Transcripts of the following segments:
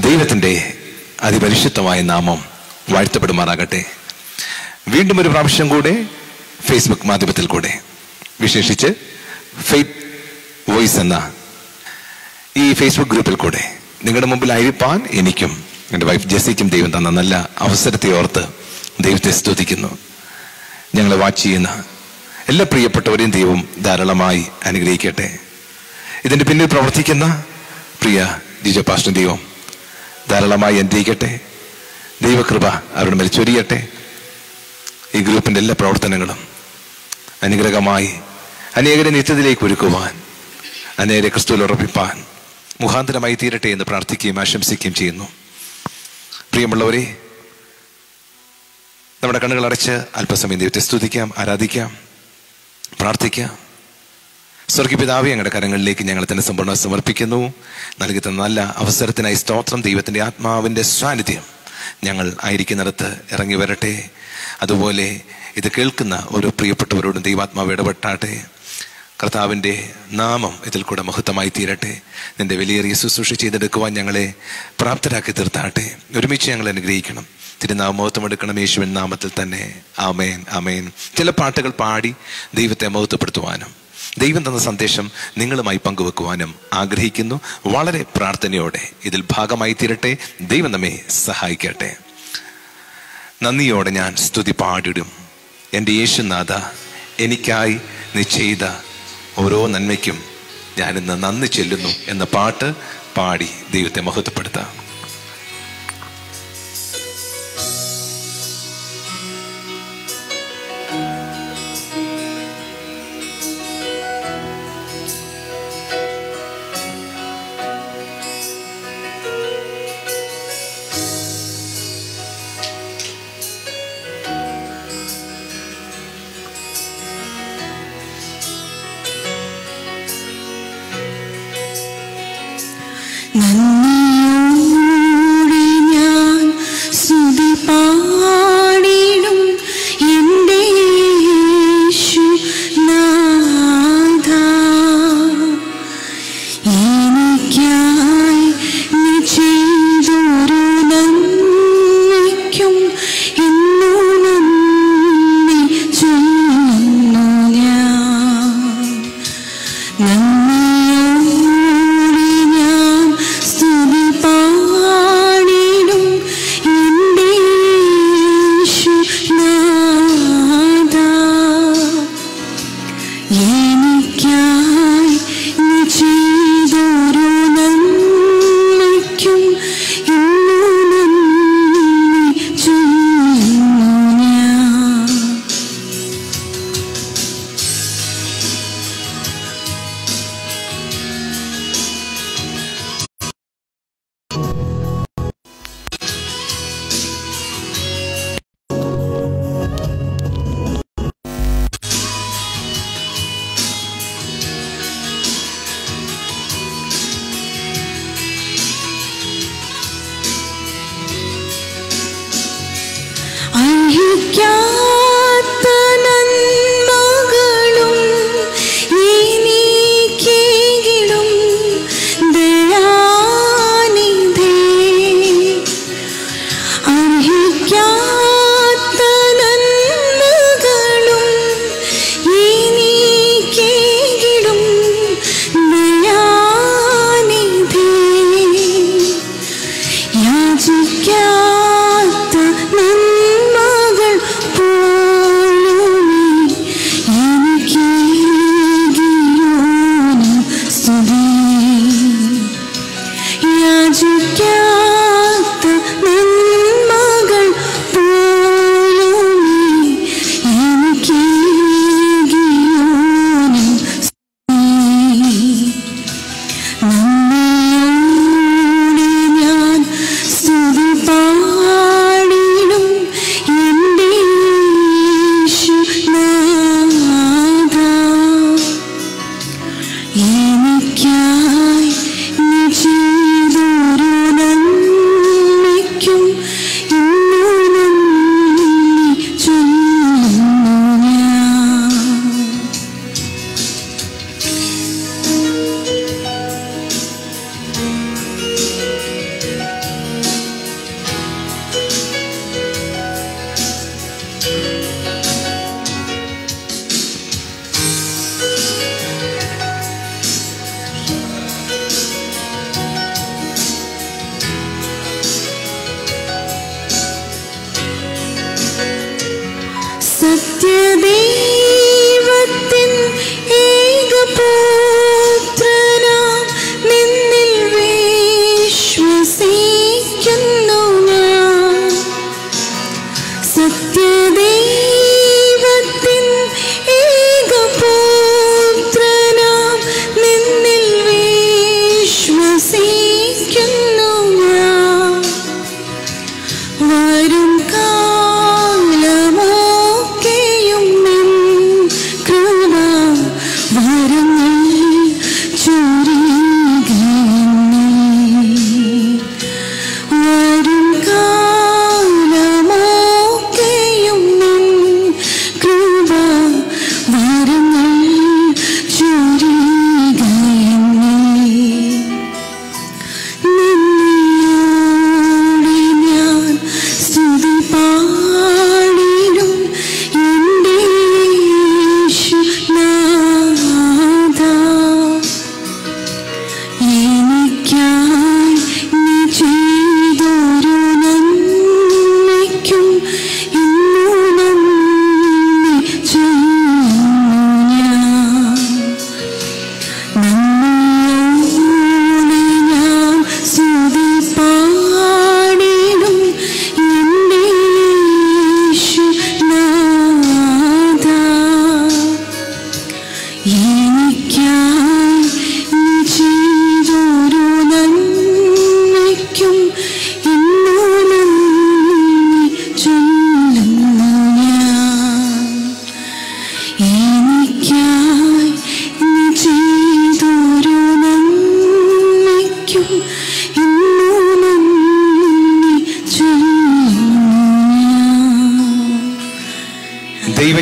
ദൈവത്തിൻ്റെ അതിപരിശുദ്ധമായ നാമം വാഴ്ത്തപ്പെടുമാറാകട്ടെ വീണ്ടും ഒരു പ്രാവശ്യം കൂടെ ഫേസ്ബുക്ക് മാധ്യമത്തിൽ കൂടെ വിശേഷിച്ച് ഫെയ്ത്ത് വോയിസ് എന്ന ഈ ഫേസ്ബുക്ക് ഗ്രൂപ്പിൽ കൂടെ നിങ്ങളുടെ മുമ്പിൽ ആയിരിക്കാൻ എനിക്കും എൻ്റെ വൈഫ് ജെസ്സിക്കും ദൈവം തന്ന നല്ല അവസരത്തെ ഓർത്ത് ദൈവത്തെ സ്തുതിക്കുന്നു ഞങ്ങളെ വാച്ച് ചെയ്യുന്ന എല്ലാ പ്രിയപ്പെട്ടവരെയും ദൈവം ധാരാളമായി അനുഗ്രഹിക്കട്ടെ ഇതിൻ്റെ പിന്നിൽ പ്രവർത്തിക്കുന്ന പ്രിയ ജിജോ പാസ്റ്റർ ദൈവം ധാരാളമായി അനുഗ്രഹിക്കട്ടെ ദൈവകൃപ അവരുടെ മേൽ ചൊരിയട്ടെ ഈ ഗ്രൂപ്പിൻ്റെ എല്ലാ പ്രവർത്തനങ്ങളും അനുഗ്രഹമായി അനേകരെ നിത്യത്തിലേക്ക് ഒരുക്കുവാൻ അനേകരെ ക്രിസ്തുവിൽ ഉറപ്പിപ്പാൻ മുഖാന്തരമായി തീരട്ടെ എന്ന് പ്രാർത്ഥിക്കുകയും ആശംസിക്കുകയും ചെയ്യുന്നു പ്രിയമുള്ളവരെ നമ്മുടെ കണ്ണുകൾ അടച്ച് അല്പസമയം ദൈവത്തെ സ്തുതിക്കാം ആരാധിക്കാം പ്രാർത്ഥിക്കാം സ്വർഗപിതാവെ ഞങ്ങളുടെ കരങ്ങളിലേക്ക് ഞങ്ങൾ തന്നെ സമ്പൂർണ്ണ സമർപ്പിക്കുന്നു നൽകി തന്ന നല്ല അവസരത്തിനായി സ്തോത്രം ദൈവത്തിന്റെ ആത്മാവിന്റെ സാന്നിധ്യം ഞങ്ങൾ ആയിരിക്കുന്നിടത്ത് ഇറങ്ങി വരട്ടെ അതുപോലെ ഇത് കേൾക്കുന്ന ഓരോ പ്രിയപ്പെട്ടവരോടും ദൈവാത്മാവ് ഇടപെട്ടാട്ടെ കർത്താവിൻ്റെ നാമം ഇതിൽ കൂടെ മഹത്വമായി തീരട്ടെ നിന്റെ വിലയേറിയ ശുശ്രൂഷ ചെയ്തെടുക്കുവാൻ ഞങ്ങളെ പ്രാപ്തരാക്കി തീർത്താട്ടെ ഒരുമിച്ച് ഞങ്ങൾ അനുഗ്രഹിക്കണം തിരുനാമ മഹത്വം എടുക്കണം യേശുവിൻ നാമത്തിൽ തന്നെ ആമേൻ ആമേൻ ചില പാട്ടുകൾ പാടി ദൈവത്തെ മഹത്വപ്പെടുത്തുവാനും ദൈവം തന്ന സന്ദേശം നിങ്ങളുമായി പങ്കുവെക്കുവാനും ആഗ്രഹിക്കുന്നു വളരെ പ്രാർത്ഥനയോടെ ഇതിൽ ഭാഗമായി തീരട്ടെ ദൈവം നമ്മെ സഹായിക്കട്ടെ നന്ദിയോടെ ഞാൻ സ്തുതി പാടിടും എൻ്റെ യേശുനാഥ എനിക്കായി നീ ചെയ്ത ഓരോ നന്മയ്ക്കും ഞാനിന്ന് നന്ദി ചെല്ലുന്നു എന്ന പാട്ട് പാടി ദൈവത്തെ മഹത്വപ്പെടുത്താം നന്ദിയോടെ ഞാൻ സ്തുതി പാടിടും എൻ്റെ യേശുനാഥാ. എനിക്കായി നീ ചെയ്തൊരു നന്മയ്ക്കും ഇന്നു നന്ദി ചൊല്ലുന്നു ഞാൻ നന്ദിയോടെ ഞാൻ സ്തുതി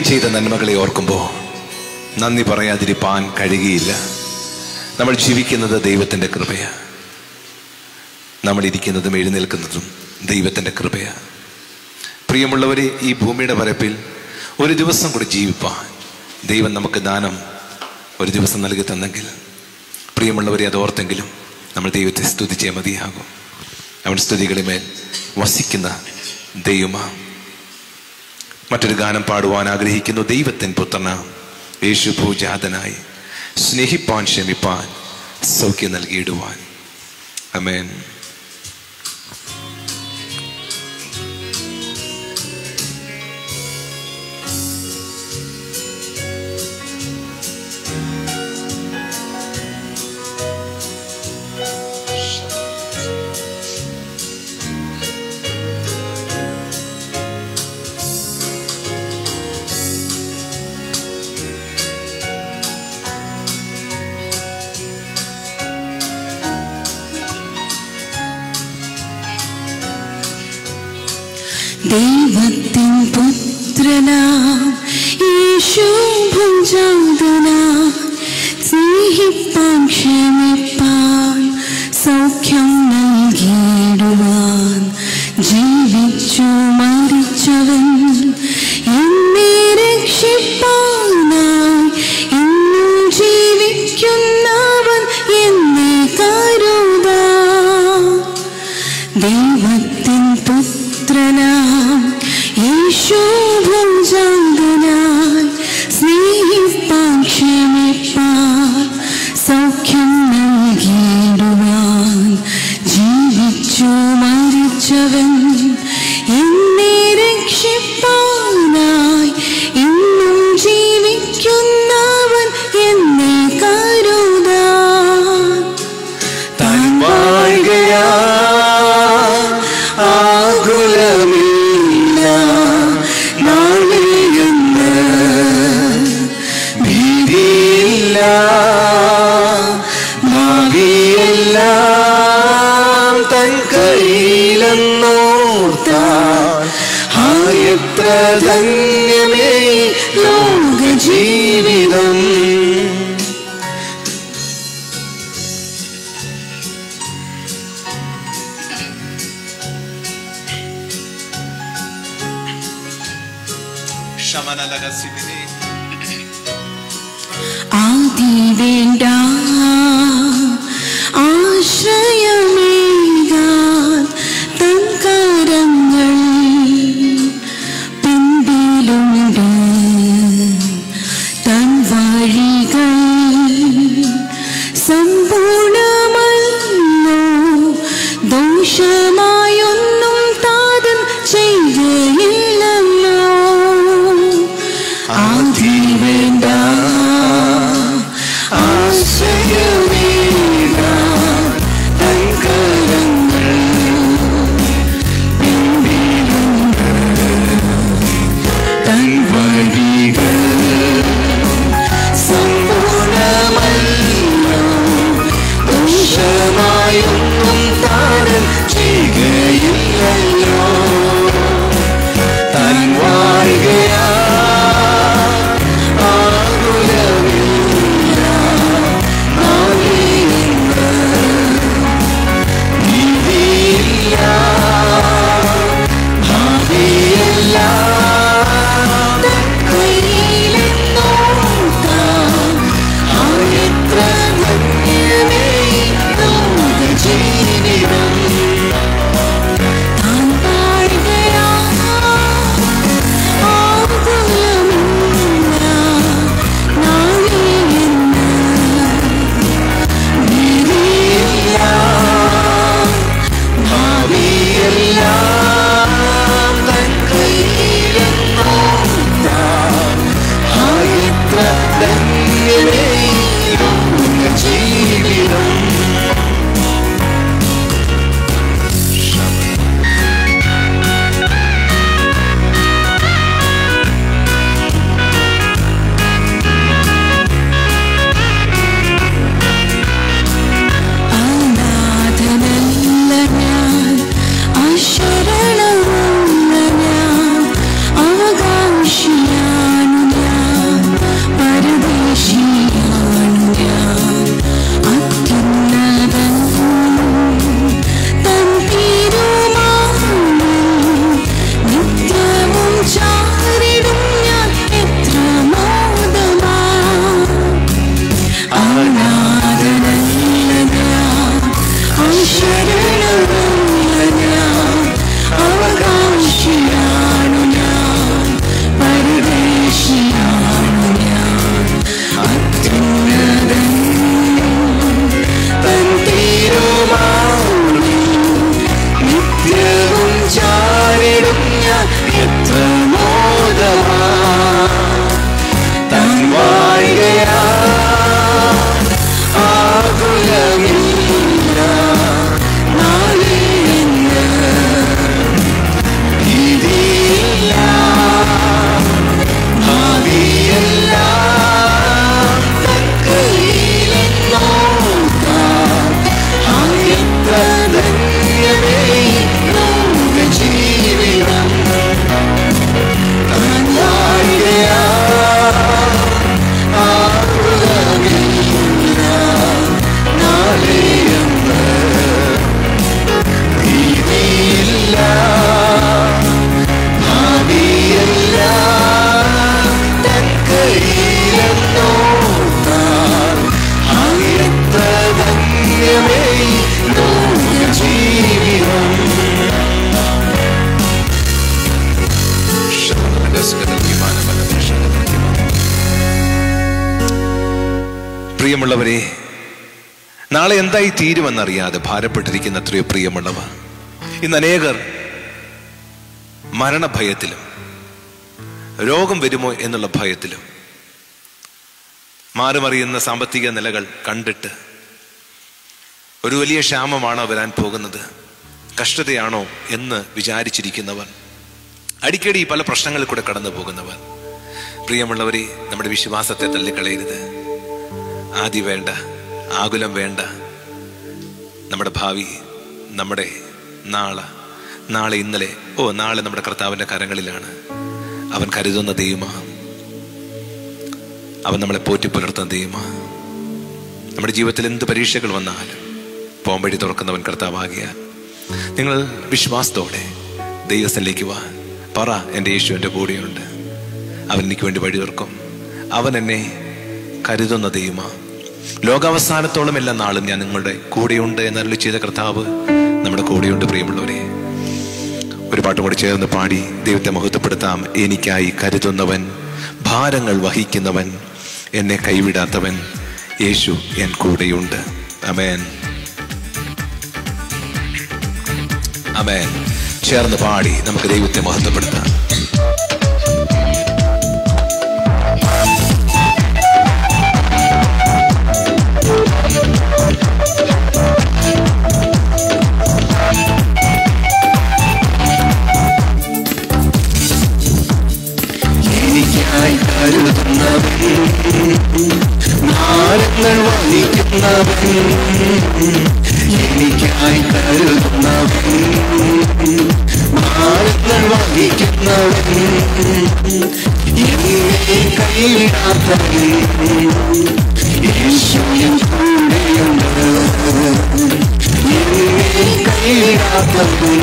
ചെയ്ത നന്മകളെ ഓർക്കുമ്പോൾ നന്ദി പറയാതിരിപ്പാൻ കഴിയുകയില്ല നമ്മൾ ജീവിക്കുന്നത് ദൈവത്തിൻ്റെ കൃപയാണ് നമ്മൾ ഇരിക്കുന്നതും എഴുന്നേൽക്കുന്നതും ദൈവത്തിൻ്റെ കൃപയാണ് പ്രിയമുള്ളവരെ ഈ ഭൂമിയുടെ പരപ്പിൽ ഒരു ദിവസം കൂടി ജീവിപ്പാൻ ദൈവം നമുക്ക് ദാനം ഒരു ദിവസം നൽകി തന്നെങ്കിൽ പ്രിയമുള്ളവരെ അത് ഓർത്തെങ്കിലും നമ്മൾ ദൈവത്തെ സ്തുതിച്ചേ മതിയാകും അവൻ സ്തുതികളിമേൽ വസിക്കുന്ന ദൈവമാ മറ്റൊരു ഗാനം പാടുവാൻ ആഗ്രഹിക്കുന്നു ദൈവത്തിൻ പുത്രന യേശു ഭൂജാതനായി സ്നേഹിപ്പാൻ ക്ഷമിപ്പാൻ സൗഖ്യം നൽകിയിടുവാൻ അമേൻ ദൈവത്തിൻ പുത്രനാം യേശു ഭുജാതനാം സ്നേഹിപ്പാൻ ക്ഷമിപ്പാൻ സൗഖ്യം നൽകിയിടുവാൻ ജീവിച്ചു മരിച്ചവൻ എന്നെ രക്ഷിപ്പാനായി ഇന്നും ജീവിക്കുന്നവൻ എന്നെ കരുതാ ദൈവത്തിൻ പുത്രനാം യേശു ഭുജാന്തനായി സ്നേഹിപ്പാൻ ക്ഷമിപ്പാൻ സൗഖ്യം നൽകിയിടുവാൻ ജീവിച്ചു മരിച്ചവൻ എന്നെ രക്ഷിപ്പാനായി ഇന്നും ജീവിക്കുന്നവൻ എന്നെ കരുതാൻ താൻ വാഴുകയാ ആകുലമില്ല നാളെയെന്ന് ഭീതിയില്ല ഭാവിയെല്ലാം തൻ കയ്യിലെന്നോർത്താൽ ആയത്ര ധന്യമേ ലോകജീവിതം ആദി വേണ്ട ആശ്രയമേകാൻ തൻ കരങ്ങൾ പിൻപിലുണ്ട് തൻ വഴികൾ സമ്പൂർണമല്ലോ ദോഷമായൊന്നും താതൻ ചെയ്യുകയില്ലല്ലോ ആദി വേണ്ട ആശ്രയമേക തൻ കരങ്ങൾ പിൻപിലുണ്ട് തൻ വഴികൾ സമ്പൂർണമല്ലോ ദോഷമായൊന്നും താരൻ ചെയ്യുക ശരണമല്ല ഞാൻ അവകാശിയാണു ഞാൻ പരദേശിയാണു ഞാൻ അത്യുന്നതൻ തൻ തീരുമാനം നിത്യവും ചാരിടും ഞാൻ എത്ര മോദമാ തൻ വാഴുകയാ ആകുലമില്ല നാളെ എന്ന് ഭീതിയില്ല ഭാവിയല്ല തൻ കയ്യിലെന്നോർത്താൽ ആയത്ര ധന്യമേ ലോക ജീവിതം താൻ വാഴുകയാ ആകുലമില്ല നാളെയെന്ന് ഭീതിയില്ല ഭാവിയല്ല തൻ കയ്യിലെന്നോർത്താൽ ആയത്ര ധന്യമേ ലോക ജീവിതം പ്രിയമുള്ളവരെ നാളെ എന്തായി തീരുമെന്നറിയാതെ ഭാരപ്പെട്ടിരിക്കുന്ന എത്രയോ പ്രിയമുള്ളവ ഇന്ന് അനേകർ മരണഭയത്തിലും രോഗം വരുമോ എന്നുള്ള ഭയത്തിലും മാറുമറിയുന്ന സാമ്പത്തിക നിലകൾ കണ്ടിട്ട് ഒരു വലിയ ക്ഷാമമാണോ വരാൻ പോകുന്നത് കഷ്ടതയാണോ എന്ന് വിചാരിച്ചിരിക്കുന്നവർ അടിക്കടി പല പ്രശ്നങ്ങളിൽ കൂടെ കടന്നു പോകുന്നവർ പ്രിയമുള്ളവരെ നമ്മുടെ വിശ്വാസത്തെ തള്ളിക്കളയരുത് ആദി വേണ്ട ആകുലം വേണ്ട നമ്മുടെ ഭാവി നമ്മുടെ നാളെ നാളെ ഇന്നലെ ഓ നാളെ നമ്മുടെ കർത്താവിന്റെ കരങ്ങളിലാണ് അവൻ കരുതുന്ന ദൈവമാ അവൻ നമ്മളെ പോറ്റി പുലർത്തുന്ന ദൈവമാ നമ്മുടെ ജീവിതത്തിൽ എന്ത് പരീക്ഷകൾ വന്നാലും പോംവഴി തുറക്കുന്നവൻ കർത്താവാകിയാൽ നിങ്ങൾ വിശ്വാസത്തോടെ ദൈവസ്ഥലേക്ക് വാ പറ എൻ്റെ യേശു എൻ്റെ കൂടെയുണ്ട് അവൻ എനിക്ക് വേണ്ടി വഴി തുറക്കും അവൻ എന്നെ കരുതുന്ന ദൈവമാ ലോകാവസാനത്തോളം എല്ലാ നാളും ഞാൻ നിങ്ങളുടെ കൂടെയുണ്ട് എന്നരുളി ചെയ്ത കർത്താവ് നമ്മുടെ കൂടെയുണ്ട് പ്രിയമുള്ളവരെ ഒരു പാട്ടും കൂടി ചേർന്ന് പാടി ദൈവത്തെ മഹത്വപ്പെടുത്താം എനിക്കായി കരുതുന്നവൻ ഭാരങ്ങൾ വഹിക്കുന്നവൻ എന്നെ കൈവിടാത്തവൻ യേശു എൻ കൂടെയുണ്ട് അമേൻ അമേൻ ചേർന്ന് പാടി നമുക്ക് ദൈവത്തെ മഹത്വപ്പെടുത്താം എനിക്കായി കരുതുന്നവൻ ഭാരങ്ങൾ വഹിക്കുന്നവൻ എനിക്കായി കരുതുന്നവൻ ഭാരങ്ങൾ വഹിക്കുന്നവൻ എന്നെ കൈവിടാത്തവൻ യേശുവിൻ കൂടെയുണ്ട് എന്നെ കൈവിടാത്തവൻ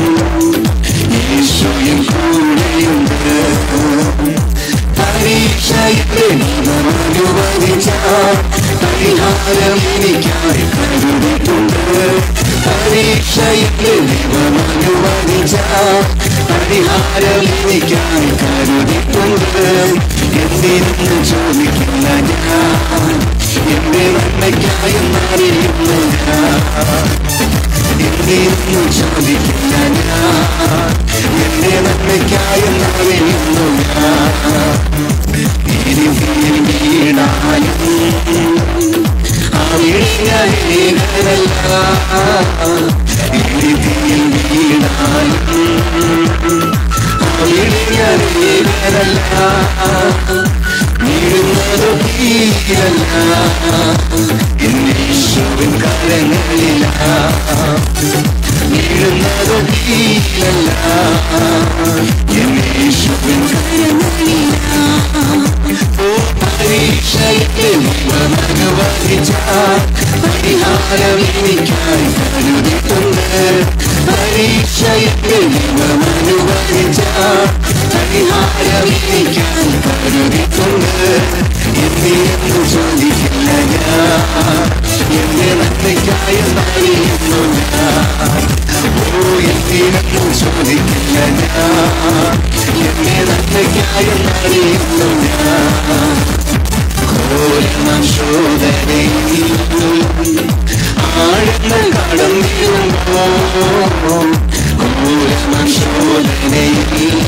യേശുവിൻ കൂടെയുണ്ട് പരീക്ഷയുടെ അനുവദിച്ച പരിഹാരം എനിക്കായി കരുതിയിട്ടുണ്ട് പരീക്ഷയുടെ അനുവദിച്ച പരിഹാരം എനിക്കായി കരുതിയിട്ടുണ്ട് എന്തിനെന്ന് ചോദിക്കില്ല ഞാൻ എന്റെ നന്മയ്ക്കായി അറിയുന്നു ഞാൻ എന്തിനു ചോദിക്കില്ല ഞാൻ എന്റെ നന്മയ്ക്കായി അറിയുന്നു ഞാൻ ഇനി വീണാലും അവിടിഞ്ഞല്ല ഇനി വീണാലും അവിടിഞ്ഞല്ല വീഴുന്നത് തീരല്ല എന്നീശോവിൻ കരങ്ങളില വീഴുന്നത് തീരല്ല എന്നീശോവിൻ കരങ്ങളില ഓ പരീക്ഷയിൽ അനുവദിച്ച പരിഹാരം എനിക്കായി കരുതിയിട്ടുണ്ട് പരീക്ഷയിൽ അനുവദിച്ച പരിഹാരം എനിക്കായി കരുതിയിട്ടുണ്ട് എന്തിനെന്ന് ചോദിക്കില്ല ഞാൻ എന്റെ നന്മയ്ക്കായി അറിയുന്നു എന്തിനൊന്നും ചോദിക്കില്ല ഞാൻ എന്നെ നന്മയ്ക്കായെന്നറിയുന്നു ഞാൻ ഘോരമാം ശോധനയിൽ ആഴങ്ങൾ കടന്നിരുമ്പോ ഘോരമാം ശോധനയിൽ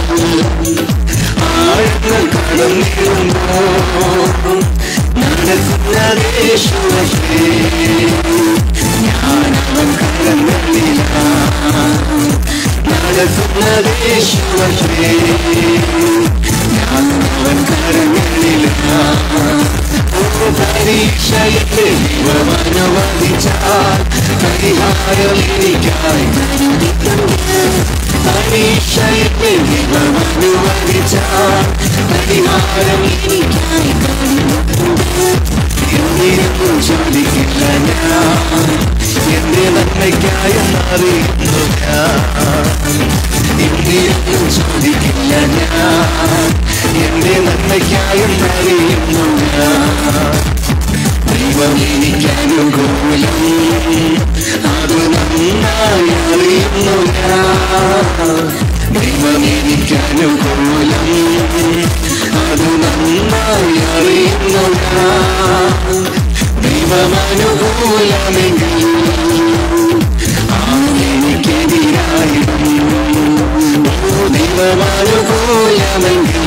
ആഴങ്ങൾ കടന്നിരുമ്പോ നടക്കുന്ന ദേശത്തെ ഞാനവൻ കടന്നില്ല നടക്കുന്ന ദേശത്തെ ഞാനവൻ കടന്നില്ല പരീക്ഷയുടെ ദൈവമനുവദിച്ചാൽ പരിഹാരം എനിക്കായി പരീക്ഷയുടെ ദൈവമനുവദിച്ചാൽ പരിഹാരം എനിക്കായി എന്തിനും ചോദിക്കില്ല ഞാൻ എന്റെ നന്മയ്ക്കായെന്നറിയുന്നു ഞാൻ എന്തിനും ചോദിക്കില്ല ഞാൻ എന്റെ നന്മയ്ക്കായെന്നറിയുന്നു ഞാൻ ദൈവം എനിക്ക് അനുകൂലം അത് നന്നായി അറിയുന്നു ഞാൻ ദൈവം എനിക്ക് അനുകൂലം അത് നന്നായി അറിയുന്നു ഞാൻ ദൈവം അനുകൂലമെങ്കിൽ ആരെനിക്കെതിരായിരുന്നു ദൈവം അനുകൂലമെങ്കിൽ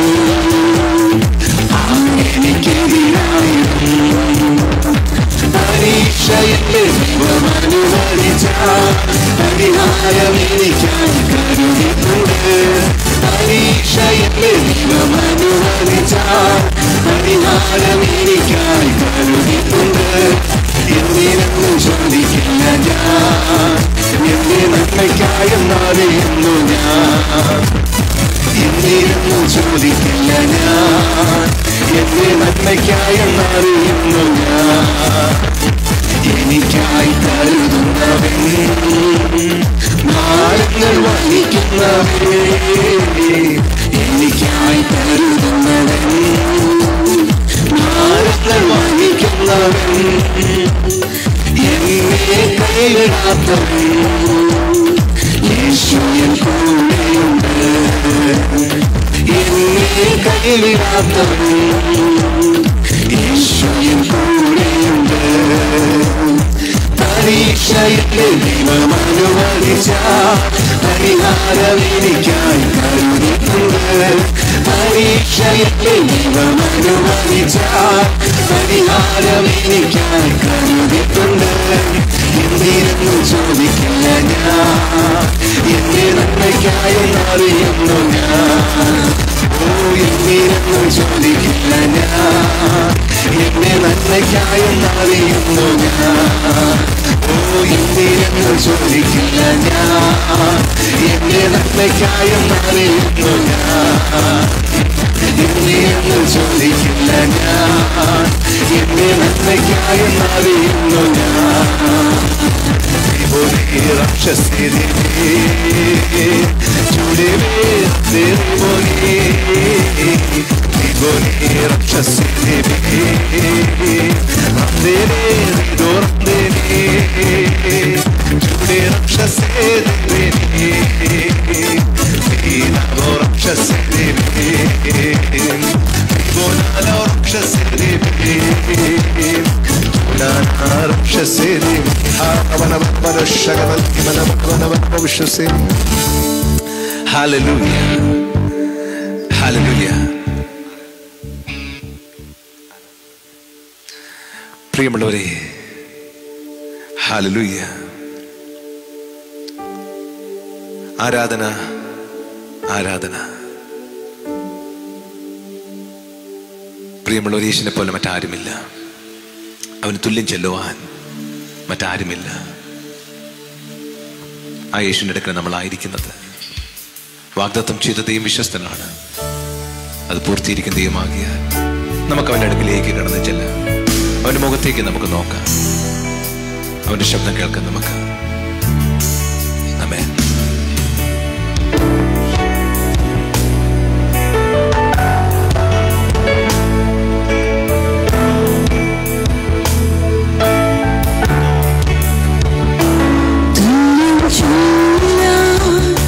ആരെനിക്കെതിരായിരുന്നു പരീക്ഷയുടെ ദൈവമനുവദിച്ച പരിഹാരം എനിക്കായി കരുതിയിട്ടുണ്ട് പരീക്ഷയുടെ ദൈവമനുവദിച്ച പരിഹാരം എനിക്കായി കരുതിയിട്ടുണ്ട് എന്തിനൊന്നും ചോദിക്കില്ല ഞാൻ എന്റെ നന്മയ്ക്കായെന്നറിയുന്നു ഞാൻ എന്തിനൊന്നും ചോദിക്കില്ല ഞാൻ എന്റെ നന്മയ്ക്കായെന്നറിയുന്നു ഞാൻ എനിക്കായി കരുതുന്നവൻ ഭാരങ്ങൾ വഹിക്കുന്നവൻ എനിക്കായി കരുതുന്നവൻ ഭാരങ്ങൾ വഹിക്കുന്നവൻ എന്നെ കൈവിടാത്തവൻ യേശു എൻ കൂടെയുണ്ട് എന്നെ കൈവിടാത്തവൻ യേശു എൻ കൂടെയുണ്ട് പരീക്ഷയുടെ ദൈവം അനുവദിച്ച പരിഹാരം എനിക്കായി കരുതിയിട്ടുണ്ട് പരീക്ഷയുടെ ദൈവം അനുവദിച്ച പരിഹാരം എനിക്കായി കരുതിയിട്ടുണ്ട് എന്തിനൊന്നും ചോദിക്കില്ല ഞാൻ എന്റെ നന്മയ്ക്കായെന്നറിയുന്നു ഞാൻ ഓ എന്തിനൊന്നും ചോദിക്കില്ല ഞാൻ എന്റെ നന്മയ്ക്കായെന്നറിയുന്നു ഞാൻ ഓ എന്തിനൊന്നും ചോദിക്കില്ല ഞാൻ എന്റെ നന്മയ്ക്കായെന്നറിയുന്നു ഞാൻ എന്തിനൊന്നും ചോദിക്കില്ല ഞാൻ എന്റെ നന്മയ്ക്കായെന്നറിയുന്നു ഞാൻ राक्षसी जुड़े तेरे बोले बोले राक्षसी तेरे दौर देने जुड़े राक्षसी तेरा वो राक्षसी बोला राक्षसी Hallelujah. Hallelujah. പ്രിയമുള്ളവരെ ഹാലലൂയ ആരാധന ആരാധന പ്രിയമുള്ളവർ യേശുവിനെ പോലെ മറ്റാരുമില്ല അവന് തുല്യം ചെല്ലുവാൻ മറ്റാരുമില്ല ആ യേശുവിൻ്റെ അടുക്കൽ നമ്മളായിരിക്കുന്നത് വാഗ്ദത്തം ചെയ്ത ദൈവം വിശ്വസ്തനാണ് അത് പൂർത്തീകരിക്കുന്ന ദൈവമാകിയാൽ നമുക്ക് അവൻ്റെ അടുക്കിലേക്ക് കടന്നു ചെല്ലാം അവൻ്റെ മുഖത്തേക്ക് നമുക്ക് നോക്കാം അവൻ്റെ ശബ്ദം കേൾക്കാം നമുക്ക് ആമേൻ തുല്യം ചൂടാൻ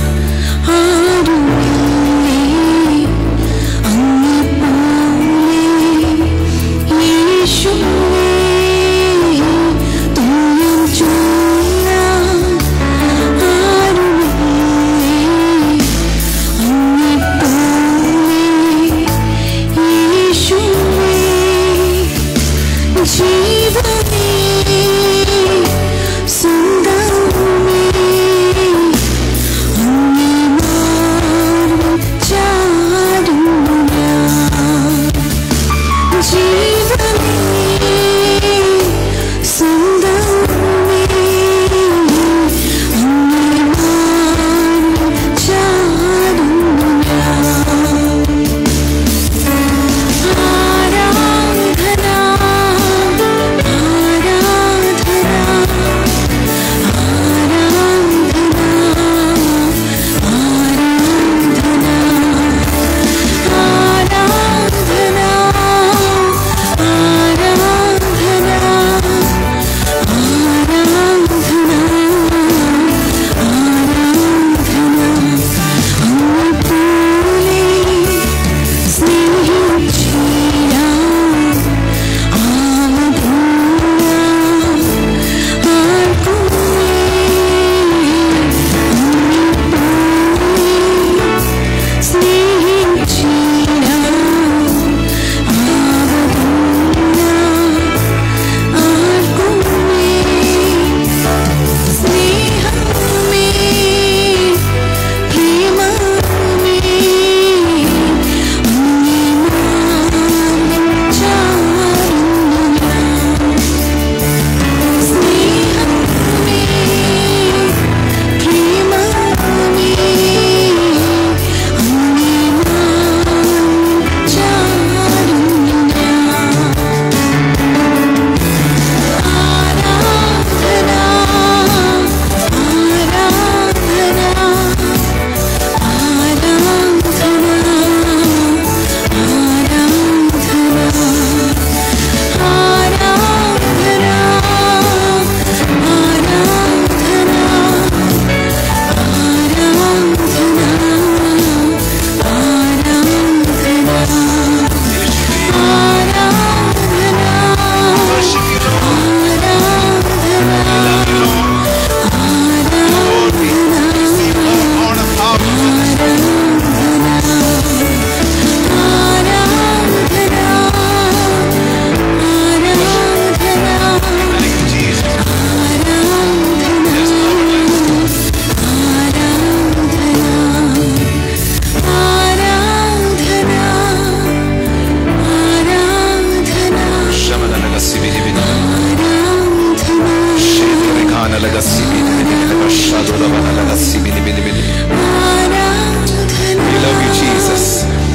We love you, Jesus.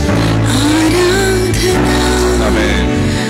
Amen.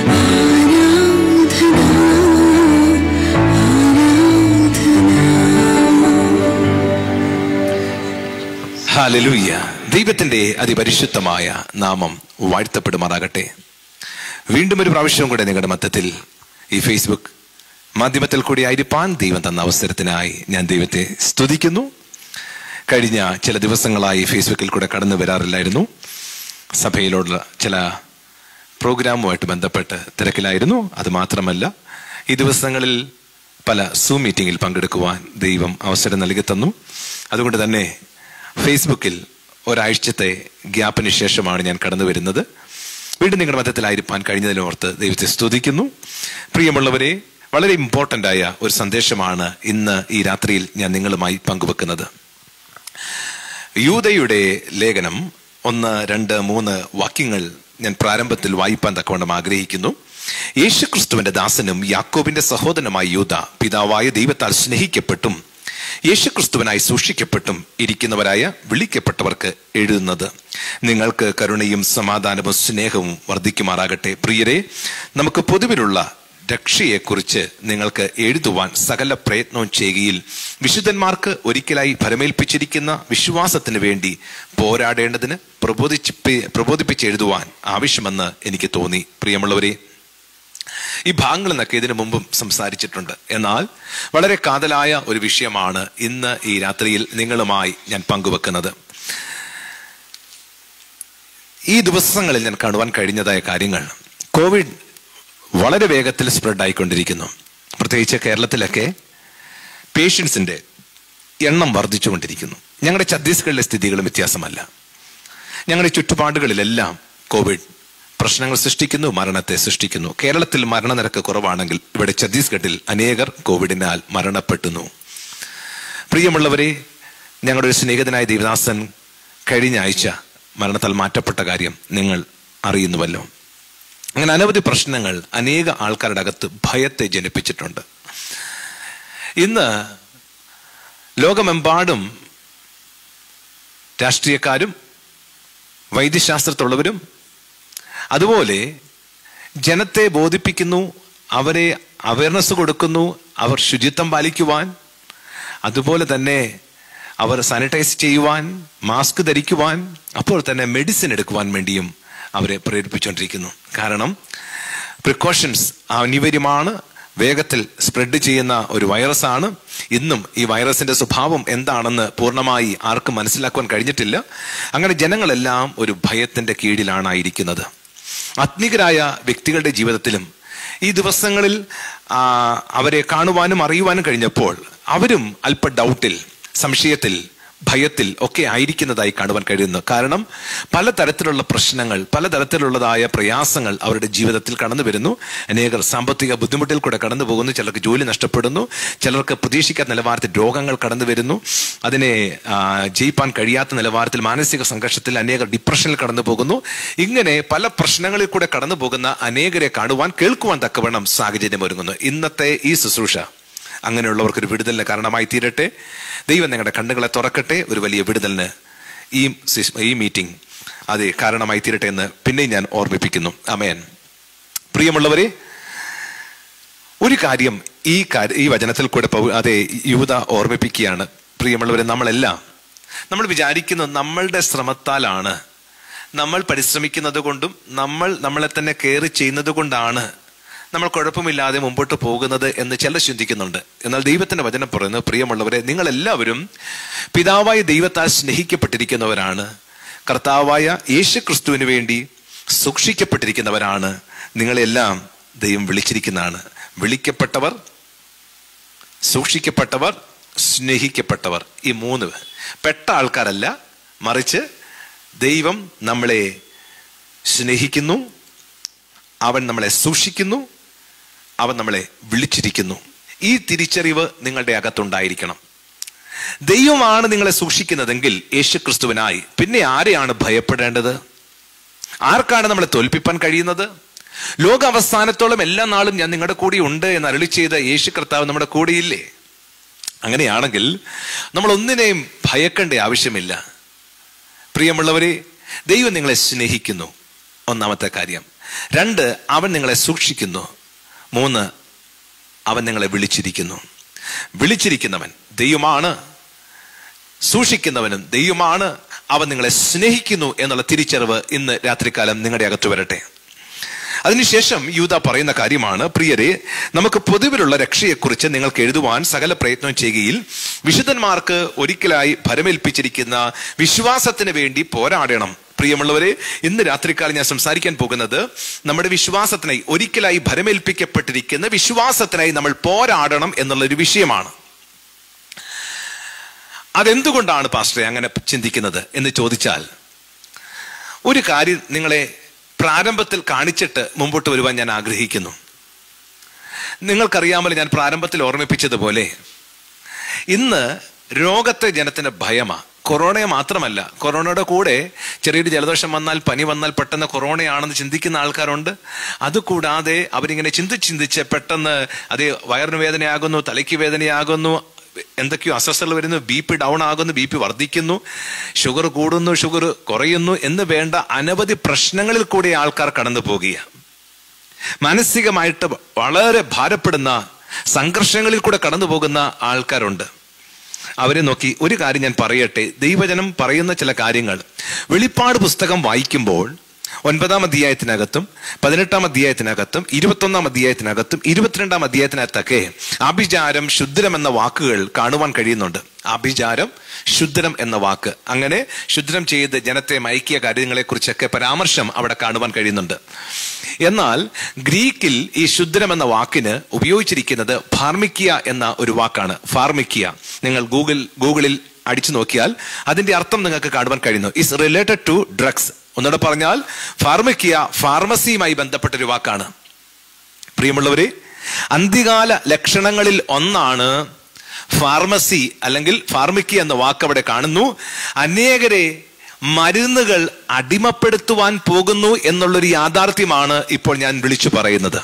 Hallelujah ദൈവത്തിന്റെ അതിപരിശുദ്ധമായ നാമം വാഴ്ത്തപ്പെടുമാറാകട്ടെ വീണ്ടും ഒരു പ്രാവശ്യവും കൂടെ നിങ്ങളുടെ മധ്യത്തിൽ ഈ ഫേസ്ബുക്ക് മാധ്യമത്തിൽ കൂടി ആയിരിക്കാൻ ദൈവം തന്ന അവസരത്തിനായി ഞാൻ ദൈവത്തെ സ്തുതിക്കുന്നു കഴിഞ്ഞ ചില ദിവസങ്ങളായി ഫേസ്ബുക്കിൽ കൂടെ കടന്നു വരാറില്ലായിരുന്നു സഭയിലുള്ള ചില പ്രോഗ്രാമുമായിട്ട് ബന്ധപ്പെട്ട് തിരക്കിലായിരുന്നു അത് മാത്രമല്ല ഈ ദിവസങ്ങളിൽ പല സൂം മീറ്റിംഗിൽ പങ്കെടുക്കുവാൻ ദൈവം അവസരം നൽകി തന്നു അതുകൊണ്ട് തന്നെ ഫേസ്ബുക്കിൽ ഒരാഴ്ചത്തെ ഗ്യാപ്പിന് ശേഷമാണ് ഞാൻ കടന്നു വരുന്നത് വീണ്ടും നിങ്ങളുടെ മധ്യത്തിലായിരിക്കാൻ കഴിഞ്ഞതിനോർത്ത് ദൈവത്തെ സ്തുതിക്കുന്നു പ്രിയമുള്ളവരെ വളരെ ഇമ്പോർട്ടൻ്റ് ആയ ഒരു സന്ദേശമാണ് ഇന്ന് ഈ രാത്രിയിൽ ഞാൻ നിങ്ങളുമായി പങ്കുവെക്കുന്നത് യൂതയുടെ ലേഖനം ഒന്ന് രണ്ട് മൂന്ന് വാക്യങ്ങൾ ഞാൻ പ്രാരംഭത്തിൽ വായിപ്പാൻ തക്കവണ്ണം ആഗ്രഹിക്കുന്നു യേശുക്രിസ്തുവിന്റെ ദാസനും യാക്കോബിന്റെ സഹോദരനുമായ യൂത പിതാവായ ദൈവത്താൽ സ്നേഹിക്കപ്പെട്ടും യേശുക്രിസ്തുവിനായി സൂക്ഷിക്കപ്പെട്ടും ഇരിക്കുന്നവരായ വിളിക്കപ്പെട്ടവർക്ക് എഴുതുന്നത് നിങ്ങൾക്ക് കരുണയും സമാധാനവും സ്നേഹവും വർദ്ധിക്കുമാറാകട്ടെ പ്രിയരെ നമുക്ക് പൊതുവിലുള്ള രക്ഷയെക്കുറിച്ച് നിങ്ങൾക്ക് എഴുതുവാൻ സകല പ്രയത്നവും ചെയ്യുകയിൽ വിശുദ്ധന്മാർക്ക് ഒരിക്കലായി ഫലമേൽപ്പിച്ചിരിക്കുന്ന വിശ്വാസത്തിന് വേണ്ടി പോരാടേണ്ടതിന് പ്രബോധിപ്പി പ്രബോധിപ്പിച്ചെഴുതുവാൻ ആവശ്യമെന്ന് എനിക്ക് തോന്നി പ്രിയമുള്ളവരെ ഈ ഭാഗങ്ങൾ എന്നൊക്കെ ഇതിനു മുമ്പും സംസാരിച്ചിട്ടുണ്ട് എന്നാൽ വളരെ കാതലായ ഒരു വിഷയമാണ് ഇന്ന് ഈ രാത്രിയിൽ നിങ്ങളുമായി ഞാൻ പങ്കുവെക്കുന്നത് ഈ ദിവസങ്ങളിൽ ഞാൻ കാണുവാൻ കഴിഞ്ഞതായ കാര്യങ്ങൾ കോവിഡ് വളരെ വേഗത്തിൽ സ്പ്രെഡ് ആയിക്കൊണ്ടിരിക്കുന്നു പ്രത്യേകിച്ച് കേരളത്തിലൊക്കെ പേഷ്യൻസിന്റെ എണ്ണം വർദ്ധിച്ചുകൊണ്ടിരിക്കുന്നു ഞങ്ങളുടെ ഛത്തീസ്ഗഡിലെ സ്ഥിതികളും വ്യത്യാസമല്ല ഞങ്ങളുടെ ചുറ്റുപാടുകളിലെല്ലാം കോവിഡ് പ്രശ്നങ്ങൾ സൃഷ്ടിക്കുന്നു മരണത്തെ സൃഷ്ടിക്കുന്നു കേരളത്തിൽ മരണനിരക്ക് കുറവാണെങ്കിൽ ഇവിടെ ഛത്തീസ്ഗഡിൽ അനേകർ കോവിഡിനാൽ മരണപ്പെട്ടുന്നു പ്രിയമുള്ളവരെ ഞങ്ങളുടെ ഒരു സ്നേഹിതനായ ദേവദാസൻ കഴിഞ്ഞ ആഴ്ച മരണത്താൽ മാറ്റപ്പെട്ട കാര്യം നിങ്ങൾ അറിയുന്നുവല്ലോ അങ്ങനെ അനവധി പ്രശ്നങ്ങൾ അനേക ആൾക്കാരുടെ അകത്ത് ഭയത്തെ ജനിപ്പിച്ചിട്ടുണ്ട് ഇന്ന് ലോകമെമ്പാടും രാഷ്ട്രീയക്കാരും വൈദ്യശാസ്ത്രത്തുള്ളവരും അതുപോലെ ജനത്തെ ബോധിപ്പിക്കുന്നു അവരെ അവയർനെസ് കൊടുക്കുന്നു അവർ ശുചിത്വം പാലിക്കുവാൻ അതുപോലെ തന്നെ അവർ സാനിറ്റൈസ് ചെയ്യുവാൻ മാസ്ക് ധരിക്കുവാൻ അപ്പോൾ തന്നെ മെഡിസിൻ എടുക്കുവാൻ വേണ്ടിയും അവരെ പ്രേരിപ്പിച്ചുകൊണ്ടിരിക്കുന്നു കാരണം പ്രിക്കോഷൻസ് അനിവാര്യമാണ് വേഗത്തിൽ സ്പ്രെഡ് ചെയ്യുന്ന ഒരു വൈറസാണ് ഇന്നും ഈ വൈറസിന്റെ സ്വഭാവം എന്താണെന്ന് പൂർണ്ണമായി ആർക്കും മനസ്സിലാക്കുവാൻ കഴിഞ്ഞിട്ടില്ല അങ്ങനെ ജനങ്ങളെല്ലാം ഒരു ഭയത്തിന്റെ കീഴിലാണ് ആയിരിക്കുന്നത് ആത്മീകരായ വ്യക്തികളുടെ ജീവിതത്തിലും ഈ ദിവസങ്ങളിൽ ആ, അവരെ കാണുവാനും അറിയുവാനും കഴിഞ്ഞപ്പോൾ അവരും അല്പ ഡൗട്ടിൽ സംശയത്തിൽ ഭയത്തിൽ ഒക്കെ ആയിരിക്കുന്നതായി കാണുവാൻ കഴിയുന്നു കാരണം പലതരത്തിലുള്ള പ്രശ്നങ്ങൾ പലതരത്തിലുള്ളതായ പ്രയാസങ്ങൾ അവരുടെ ജീവിതത്തിൽ കടന്നു വരുന്നു അനേകർ സാമ്പത്തിക ബുദ്ധിമുട്ടിൽ കൂടെ കടന്നു പോകുന്നു ചിലർക്ക് ജോലി നഷ്ടപ്പെടുന്നു ചിലർക്ക് പ്രതീക്ഷിക്കാത്ത നിലവാരത്തിൽ രോഗങ്ങൾ കടന്നു വരുന്നു അതിനെ ആ, ജയിപ്പാൻ കഴിയാത്ത നിലവാരത്തിൽ മാനസിക സംഘർഷത്തിൽ അനേകർ ഡിപ്രഷനിൽ കടന്നു പോകുന്നു ഇങ്ങനെ പല പ്രശ്നങ്ങളിൽ കൂടെ കടന്നു പോകുന്ന അനേകരെ കാണുവാൻ കേൾക്കുവാൻ തക്കവണ്ണം സാഹചര്യം ഒരുങ്ങുന്നു ഇന്നത്തെ ഈ ശുശ്രൂഷ അങ്ങനെയുള്ളവർക്ക് ഒരു വിടുതലിന് കാരണമായി തീരട്ടെ ദൈവം നിങ്ങളുടെ കണ്ണുകളെ തുറക്കട്ടെ ഒരു വലിയ വിടുതലിന് ഈ സിസ്- ഈ മീറ്റിംഗ് അത് കാരണമായി തീരട്ടെ എന്ന് പിന്നെയും ഞാൻ ഓർമ്മിപ്പിക്കുന്നു അമേൻ പ്രിയമുള്ളവരെ ഒരു കാര്യം ഈ കാര്യ- ഈ വചനത്തിൽ കൂടെ പൗ- അതെ യുവത ഓർമ്മിപ്പിക്കുകയാണ് പ്രിയമുള്ളവരെ നമ്മളെല്ലാം നമ്മൾ വിചാരിക്കുന്നത് നമ്മളുടെ ശ്രമത്താലാണ് നമ്മൾ പരിശ്രമിക്കുന്നത് കൊണ്ടും നമ്മൾ നമ്മളെ തന്നെ കെയർ ചെയ്യുന്നത് കൊണ്ടാണ് നമ്മൾ കുഴപ്പമില്ലാതെ മുമ്പോട്ട് പോകുന്നത് എന്ന് ചിലർ ചിന്തിക്കുന്നുണ്ട് എന്നാൽ ദൈവത്തിന്റെ വചനം പറയുന്നത് പ്രിയമുള്ളവരെ നിങ്ങൾ എല്ലാവരും പിതാവായ ദൈവത്താൽ സ്നേഹിക്കപ്പെട്ടിരിക്കുന്നവരാണ് കർത്താവായ യേശു ക്രിസ്തുവിന് വേണ്ടി സൂക്ഷിക്കപ്പെട്ടിരിക്കുന്നവരാണ് നിങ്ങളെല്ലാം ദൈവം വിളിച്ചിരിക്കുന്നതാണ് വിളിക്കപ്പെട്ടവർ സൂക്ഷിക്കപ്പെട്ടവർ സ്നേഹിക്കപ്പെട്ടവർ ഈ മൂന്ന് പേർ. പെട്ട ആൾക്കാരല്ല മറിച്ച് ദൈവം നമ്മളെ സ്നേഹിക്കുന്നു അവൻ നമ്മളെ സൂക്ഷിക്കുന്നു അവൻ നമ്മളെ വിളിച്ചിരിക്കുന്നു ഈ തിരിച്ചറിവ് നിങ്ങളുടെ അകത്തുണ്ടായിരിക്കണം ദൈവമാണ് നിങ്ങളെ സൂക്ഷിക്കുന്നതെങ്കിൽ യേശുക്രിസ്തുവിനായി പിന്നെ ആരെയാണ് ഭയപ്പെടേണ്ടത് ആർക്കാണ് നമ്മളെ തോൽപ്പിപ്പാൻ കഴിയുന്നത് ലോക അവസാനത്തോളം എല്ലാ നാളും ഞാൻ നിങ്ങളുടെ കൂടെ ഉണ്ട് എന്ന് അരളി ചെയ്ത യേശു കർത്താവ് നമ്മുടെ കൂടെയില്ലേ അങ്ങനെയാണെങ്കിൽ നമ്മൾ ഒന്നിനെയും ഭയക്കേണ്ട ആവശ്യമില്ല പ്രിയമുള്ളവരെ ദൈവം നിങ്ങളെ സ്നേഹിക്കുന്നു ഒന്നാമത്തെ കാര്യം രണ്ട് അവൻ നിങ്ങളെ സൂക്ഷിക്കുന്നു മൂന്ന് അവൻ നിങ്ങളെ വിളിച്ചിരിക്കുന്നു വിളിച്ചിരിക്കുന്നവൻ ദൈവമാണ് സൂക്ഷിക്കുന്നവനും ദൈവമാണ് അവൻ നിങ്ങളെ സ്നേഹിക്കുന്നു എന്നുള്ള തിരിച്ചറിവ് ഇന്ന് രാത്രികാലം നിങ്ങളുടെ അകത്ത് വരട്ടെ അതിനുശേഷം യൂത പറയുന്ന കാര്യമാണ് പ്രിയരെ നമുക്ക് പൊതുവിലുള്ള രക്ഷയെക്കുറിച്ച് നിങ്ങൾക്ക് എഴുതുവാൻ സകല പ്രയത്നം ചെയ്യുകയിൽ വിശുദ്ധന്മാർക്ക് ഒരിക്കലായി ഭരമേൽപ്പിച്ചിരിക്കുന്ന വിശ്വാസത്തിന് വേണ്ടി പോരാടണം പ്രിയമുള്ളവരെ ഇന്ന് രാത്രിക്കാലം ഞാൻ സംസാരിക്കാൻ പോകുന്നത് നമ്മുടെ വിശ്വാസത്തിനായി ഒരിക്കലായി ഭരമേൽപ്പിക്കപ്പെട്ടിരിക്കുന്ന വിശ്വാസത്തിനായി നമ്മൾ പോരാടണം എന്നുള്ളൊരു വിഷയമാണ് അതെന്തുകൊണ്ടാണ് പാസ്റ്ററെ അങ്ങനെ ചിന്തിക്കുന്നത് എന്ന് ചോദിച്ചാൽ ഒരു കാര്യം നിങ്ങളെ പ്രാരംഭത്തിൽ കാണിച്ചിട്ട് മുമ്പോട്ട് വരുവാൻ ഞാൻ ആഗ്രഹിക്കുന്നു നിങ്ങൾക്കറിയാമല്ലോ ഞാൻ പ്രാരംഭത്തിൽ ഓർമ്മിപ്പിച്ചതുപോലെ ഇന്ന് രോഗത്തെ ജനത്തിന് ഭയമാ കൊറോണയെ മാത്രമല്ല കൊറോണയുടെ കൂടെ ചെറിയൊരു ജലദോഷം വന്നാൽ പനി വന്നാൽ പെട്ടെന്ന് കൊറോണയാണെന്ന് ചിന്തിക്കുന്ന ആൾക്കാരുണ്ട് അതുകൂടാതെ അവരിങ്ങനെ ചിന്തിച്ച് ചിന്തിച്ച് പെട്ടെന്ന് അത് വയറിന് വേദനയാകുന്നു തലയ്ക്ക് വേദനയാകുന്നു എന്തൊക്കെയോ അസ്വസ്ഥകൾ വരുന്നു ബി പി ഡൗൺ ആകുന്നു ബി പി വർദ്ധിക്കുന്നു ഷുഗർ കൂടുന്നു ഷുഗർ കുറയുന്നു എന്ന് വേണ്ട അനവധി പ്രശ്നങ്ങളിൽ കൂടി ആൾക്കാർ കടന്നു പോകുക മാനസികമായിട്ട് വളരെ ഭാരപ്പെടുന്ന സംഘർഷങ്ങളിൽ കൂടെ കടന്നു പോകുന്ന ആൾക്കാരുണ്ട് അവരെ നോക്കി ഒരു കാര്യം ഞാൻ പറയട്ടെ ദൈവജനം പറയുന്ന ചില കാര്യങ്ങൾ വെളിപ്പാട് പുസ്തകം വായിക്കുമ്പോൾ ഒൻപതാം അധ്യായത്തിനകത്തും പതിനെട്ടാം അധ്യായത്തിനകത്തും ഇരുപത്തൊന്നാം അധ്യായത്തിനകത്തും ഇരുപത്തിരണ്ടാം അധ്യായത്തിനകത്തൊക്കെ അഭിചാരം ശുദ്ധരം എന്ന വാക്കുകൾ കാണുവാൻ കഴിയുന്നുണ്ട് അഭിചാരം ശുദ്ധരം എന്ന വാക്ക് അങ്ങനെ ശുദ്ധരം ചെയ്ത് ജനത്തെ മയക്കിയ കാര്യങ്ങളെ കുറിച്ചൊക്കെ പരാമർശം അവിടെ കാണുവാൻ കഴിയുന്നുണ്ട് എന്നാൽ ഗ്രീക്കിൽ ഈ ശുദ്ധരം എന്ന വാക്കിന് ഉപയോഗിച്ചിരിക്കുന്നത് ഫാർമിക്കിയ എന്ന ഒരു വാക്കാണ് ഫാർമിക്കിയ നിങ്ങൾ ഗൂഗിൾ ഗൂഗിളിൽ അടിച്ചു നോക്കിയാൽ അതിന്റെ അർത്ഥം നിങ്ങൾക്ക് കാണുവാൻ കഴിയുന്നു ഇസ് റിലേറ്റഡ് ടു ഡ്രഗ്സ് ഒന്നുകൂടെ പറഞ്ഞാൽ ഫാർമക്കിയ ഫാർമസിയുമായി ബന്ധപ്പെട്ട ഒരു വാക്കാണ് പ്രിയമുള്ളവരെ അന്ത്യകാല ലക്ഷണങ്ങളിൽ ഒന്നാണ് ഫാർമസി അല്ലെങ്കിൽ ഫാർമക്കി എന്ന വാക്ക് അവിടെ കാണുന്നു അനേകരെ മരുന്നുകൾ അടിമപ്പെടുത്തുവാൻ പോകുന്നു എന്നുള്ളൊരു യാഥാർത്ഥ്യമാണ് ഇപ്പോൾ ഞാൻ വിളിച്ചു പറയുന്നത്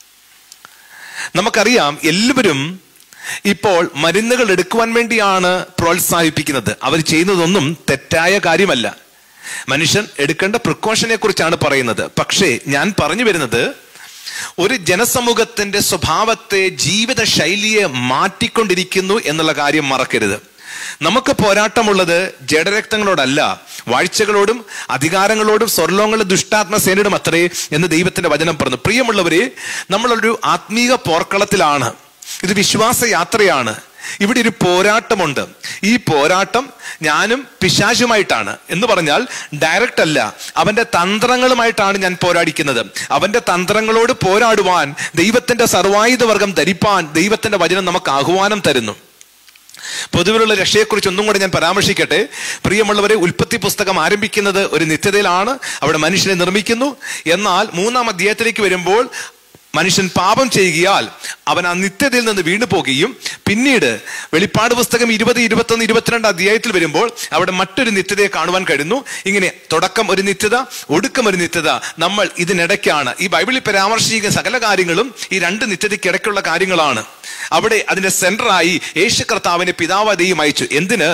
നമുക്കറിയാം എല്ലാവരും ഇപ്പോൾ മരുന്നുകൾ എടുക്കുവാൻ വേണ്ടിയാണ് പ്രോത്സാഹിപ്പിക്കുന്നത് അവർ ചെയ്യുന്നതൊന്നും തെറ്റായ കാര്യമല്ല മനുഷ്യൻ എടുക്കേണ്ട പ്രിക്കോഷനെ കുറിച്ചാണ് പറയുന്നത് പക്ഷേ ഞാൻ പറഞ്ഞു വരുന്നത് ഒരു ജനസമൂഹത്തിന്റെ സ്വഭാവത്തെ ജീവിത ശൈലിയെ മാറ്റിക്കൊണ്ടിരിക്കുന്നു എന്നുള്ള കാര്യം മറക്കരുത് നമുക്ക് പോരാട്ടമുള്ളത് ജഡരക്തങ്ങളോടല്ല വാഴ്ചകളോടും അധികാരങ്ങളോടും സ്വർലോകങ്ങളുടെ ദുഷ്ടാത്മ സേനയോടും അത്രേ എന്ന് ദൈവത്തിന്റെ വചനം പറഞ്ഞു പ്രിയമുള്ളവരെ നമ്മളൊരു ആത്മീക പോർക്കളത്തിലാണ് ഇത് വിശ്വാസ യാത്രയാണ് ഇവിടെ ഒരു പോരാട്ടമുണ്ട് ഈ പോരാട്ടം ഞാനും പിശാചുമായിട്ടാണ് എന്ന് പറഞ്ഞാൽ ഡയറക്റ്റ് അല്ല അവന്റെ തന്ത്രങ്ങളുമായിട്ടാണ് ഞാൻ പോരാടിക്കുന്നത് അവന്റെ തന്ത്രങ്ങളോട് പോരാടുവാൻ ദൈവത്തിന്റെ സർവായുധ വർഗം ധരിപ്പാൻ ദൈവത്തിന്റെ വചനം നമുക്ക് ആഹ്വാനം തരുന്നു പൊതുവിലുള്ള രക്ഷയെക്കുറിച്ച് ഒന്നും കൂടെ ഞാൻ പരാമർശിക്കട്ടെ പ്രിയമുള്ളവരെ ഉൽപ്പത്തി പുസ്തകം ആരംഭിക്കുന്നത് ഒരു നിത്യതയിലാണ് അവിടെ മനുഷ്യനെ നിർമ്മിക്കുന്നു എന്നാൽ മൂന്നാം അധ്യായത്തിലേക്ക് വരുമ്പോൾ മനുഷ്യൻ പാപം ചെയ്യുകയാൽ അവൻ ആ നിത്യതയിൽ നിന്ന് വീണു പോകുകയും പിന്നീട് വെളിപ്പാട് പുസ്തകം ഇരുപത് ഇരുപത്തൊന്ന് ഇരുപത്തിരണ്ട് അധ്യായത്തിൽ വരുമ്പോൾ അവിടെ മറ്റൊരു നിത്യതയെ കാണുവാൻ കഴിയുന്നു ഇങ്ങനെ തുടക്കം ഒരു നിത്യത ഒടുക്കം ഒരു നിത്യത നമ്മൾ ഇതിനിടയ്ക്കാണ് ഈ ബൈബിളിൽ പരാമർശിക്കുന്ന സകല കാര്യങ്ങളും ഈ രണ്ട് നിത്യതയ്ക്കിടയ്ക്കുള്ള കാര്യങ്ങളാണ് അവിടെ അതിന്റെ സെന്ററായി യേശു കർത്താവിനെ പിതാവതയും അയച്ചു എന്തിന്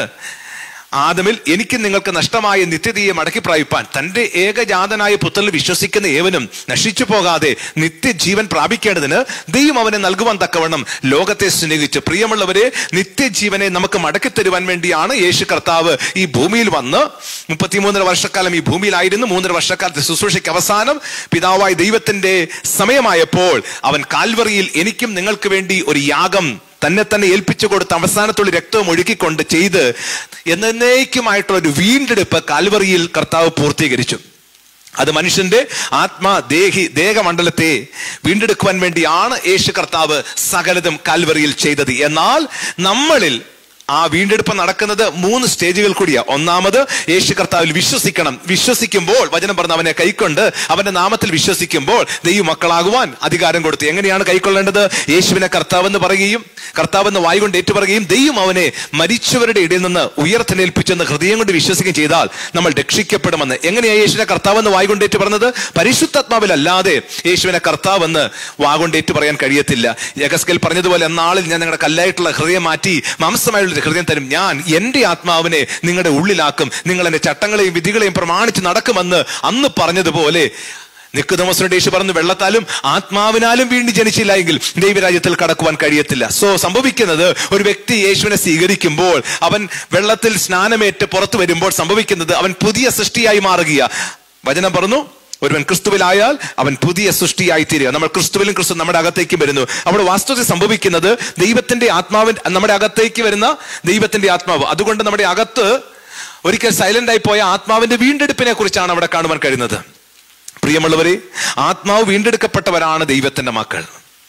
ആദമിൽ എനിക്ക് നിങ്ങൾക്ക് നഷ്ടമായ നിത്യതയെ മടക്കി പ്രാപിപ്പാൻ തന്റെ ഏകജാതനായ പുത്രനിൽ വിശ്വസിക്കുന്ന ഏവനും നശിച്ചു പോകാതെ നിത്യജീവൻ പ്രാപിക്കേണ്ടതിന് ദൈവം അവനെ നൽകുവാൻ തക്കവണ്ണം ലോകത്തെ സ്നേഹിച്ചു പ്രിയമുള്ളവരെ നിത്യജീവനെ നമുക്ക് മടക്കി തരുവാൻ വേണ്ടിയാണ് യേശു കർത്താവ് ഈ ഭൂമിയിൽ വന്ന് മുപ്പത്തിമൂന്നര വർഷക്കാലം ഈ ഭൂമിയിലായിരുന്നു മൂന്നര വർഷക്കാലത്തെ ശുശ്രൂഷയ്ക്ക് അവസാനം പിതാവായ ദൈവത്തിന്റെ സമയമായപ്പോൾ അവൻ കാൽവറിയിൽ എനിക്കും നിങ്ങൾക്ക് വേണ്ടി ഒരു യാഗം തന്നെ തന്നെ ഏൽപ്പിച്ചു കൊടുത്ത് അവസാനത്തുള്ള രക്തവും ഒഴുക്കിക്കൊണ്ട് ചെയ്ത് എന്നേക്കുമായിട്ടുള്ള ഒരു വീണ്ടെടുപ്പ് കാൽവറിയിൽ കർത്താവ് പൂർത്തീകരിച്ചു അത് മനുഷ്യന്റെ ആത്മാ ദേഹി ദേഹമണ്ഡലത്തെ വീണ്ടെടുക്കുവാൻ വേണ്ടിയാണ് യേശു കർത്താവ് സകലതും കാൽവറിയിൽ ചെയ്തത് എന്നാൽ നമ്മളിൽ ആ വീണ്ടെടുപ്പ് നടക്കുന്നത് മൂന്ന് സ്റ്റേജുകൾ കൂടിയാ ഒന്നാമത് യേശു കർത്താവിൽ വിശ്വസിക്കണം വിശ്വസിക്കുമ്പോൾ വചനം പറഞ്ഞ അവനെ കൈക്കൊണ്ട് അവന്റെ നാമത്തിൽ വിശ്വസിക്കുമ്പോൾ ദൈവ മക്കളാകുവാൻ അധികാരം കൊടുത്തു എങ്ങനെയാണ് കൈക്കൊള്ളേണ്ടത് യേശുവിനെ കർത്താവെന്ന് പറയുകയും കർത്താവെന്ന് വായു കൊണ്ട് ഏറ്റുപറയുകയും ദൈവം അവനെ മരിച്ചവരുടെ ഇടയിൽ നിന്ന് ഉയർത്തെനേൽപ്പിച്ചെന്ന് ഹൃദയം കൊണ്ട് വിശ്വസിക്കുകയും ചെയ്താൽ നമ്മൾ രക്ഷിക്കപ്പെടുമെന്ന് എങ്ങനെയാ യേശുവിനെ കർത്താവെന്ന് വായു കൊണ്ട് ഏറ്റു പറഞ്ഞത് പരിശുദ്ധാത്മാവിലല്ലാതെ യേശുവിനെ കർത്താവെന്ന് വാഗൊണ്ട് ഏറ്റു പറയാൻ കഴിയത്തില്ല യഗസ്കൽ പറഞ്ഞതുപോലെ എന്നാളിൽ ഞാൻ നിങ്ങളുടെ കല്ലായിട്ടുള്ള ഹൃദയം മാറ്റി മാംസമായുള്ള ഒരു ഹൃദയം തരും ഞാൻ എന്റെ ആത്മാവിനെ നിങ്ങളുടെ ഉള്ളിലാക്കും നിങ്ങൾ എന്റെ ചട്ടങ്ങളെയും വിധികളെയും പ്രമാണിച്ച് നടക്കുമെന്ന് അന്ന് പറഞ്ഞതുപോലെ നിക്കുതമസ്വരുടെ യേശു പറഞ്ഞു വെള്ളത്താലും ആത്മാവിനാലും വീണ്ടും ജനിച്ചില്ല എങ്കിൽ ദൈവരാജ്യത്തിൽ കടക്കുവാൻ കഴിയത്തില്ല സോ സംഭവിക്കുന്നത് ഒരു വ്യക്തി യേശുവിനെ സ്വീകരിക്കുമ്പോൾ അവൻ വെള്ളത്തിൽ സ്നാനമേറ്റ് പുറത്തു വരുമ്പോൾ സംഭവിക്കുന്നത് അവൻ പുതിയ സൃഷ്ടിയായി മാറുകയാ വചനം പറഞ്ഞു ഒരുവൻ ക്രിസ്തുവിലായാൽ അവൻ പുതിയ സൃഷ്ടിയായി തീരുക നമ്മൾ ക്രിസ്തുവിലും ക്രിസ്തു നമ്മുടെ അകത്തേക്ക് വരുന്നു അവിടെ വാസ്തവത്തിൽ സംഭവിക്കുന്നത് ദൈവത്തിന്റെ ആത്മാവിൻ നമ്മുടെ അകത്തേക്ക് വരുന്ന ദൈവത്തിന്റെ ആത്മാവ് അതുകൊണ്ട് നമ്മുടെ അകത്ത് ഒരിക്കൽ സൈലന്റ് ആയി പോയ ആത്മാവിന്റെ വീണ്ടെടുപ്പിനെ കുറിച്ചാണ് അവിടെ കാണുവാൻ കഴിയുന്നത് പ്രിയമുള്ളവരെ ആത്മാവ് വീണ്ടെടുക്കപ്പെട്ടവരാണ് ദൈവത്തിന്റെ മക്കൾ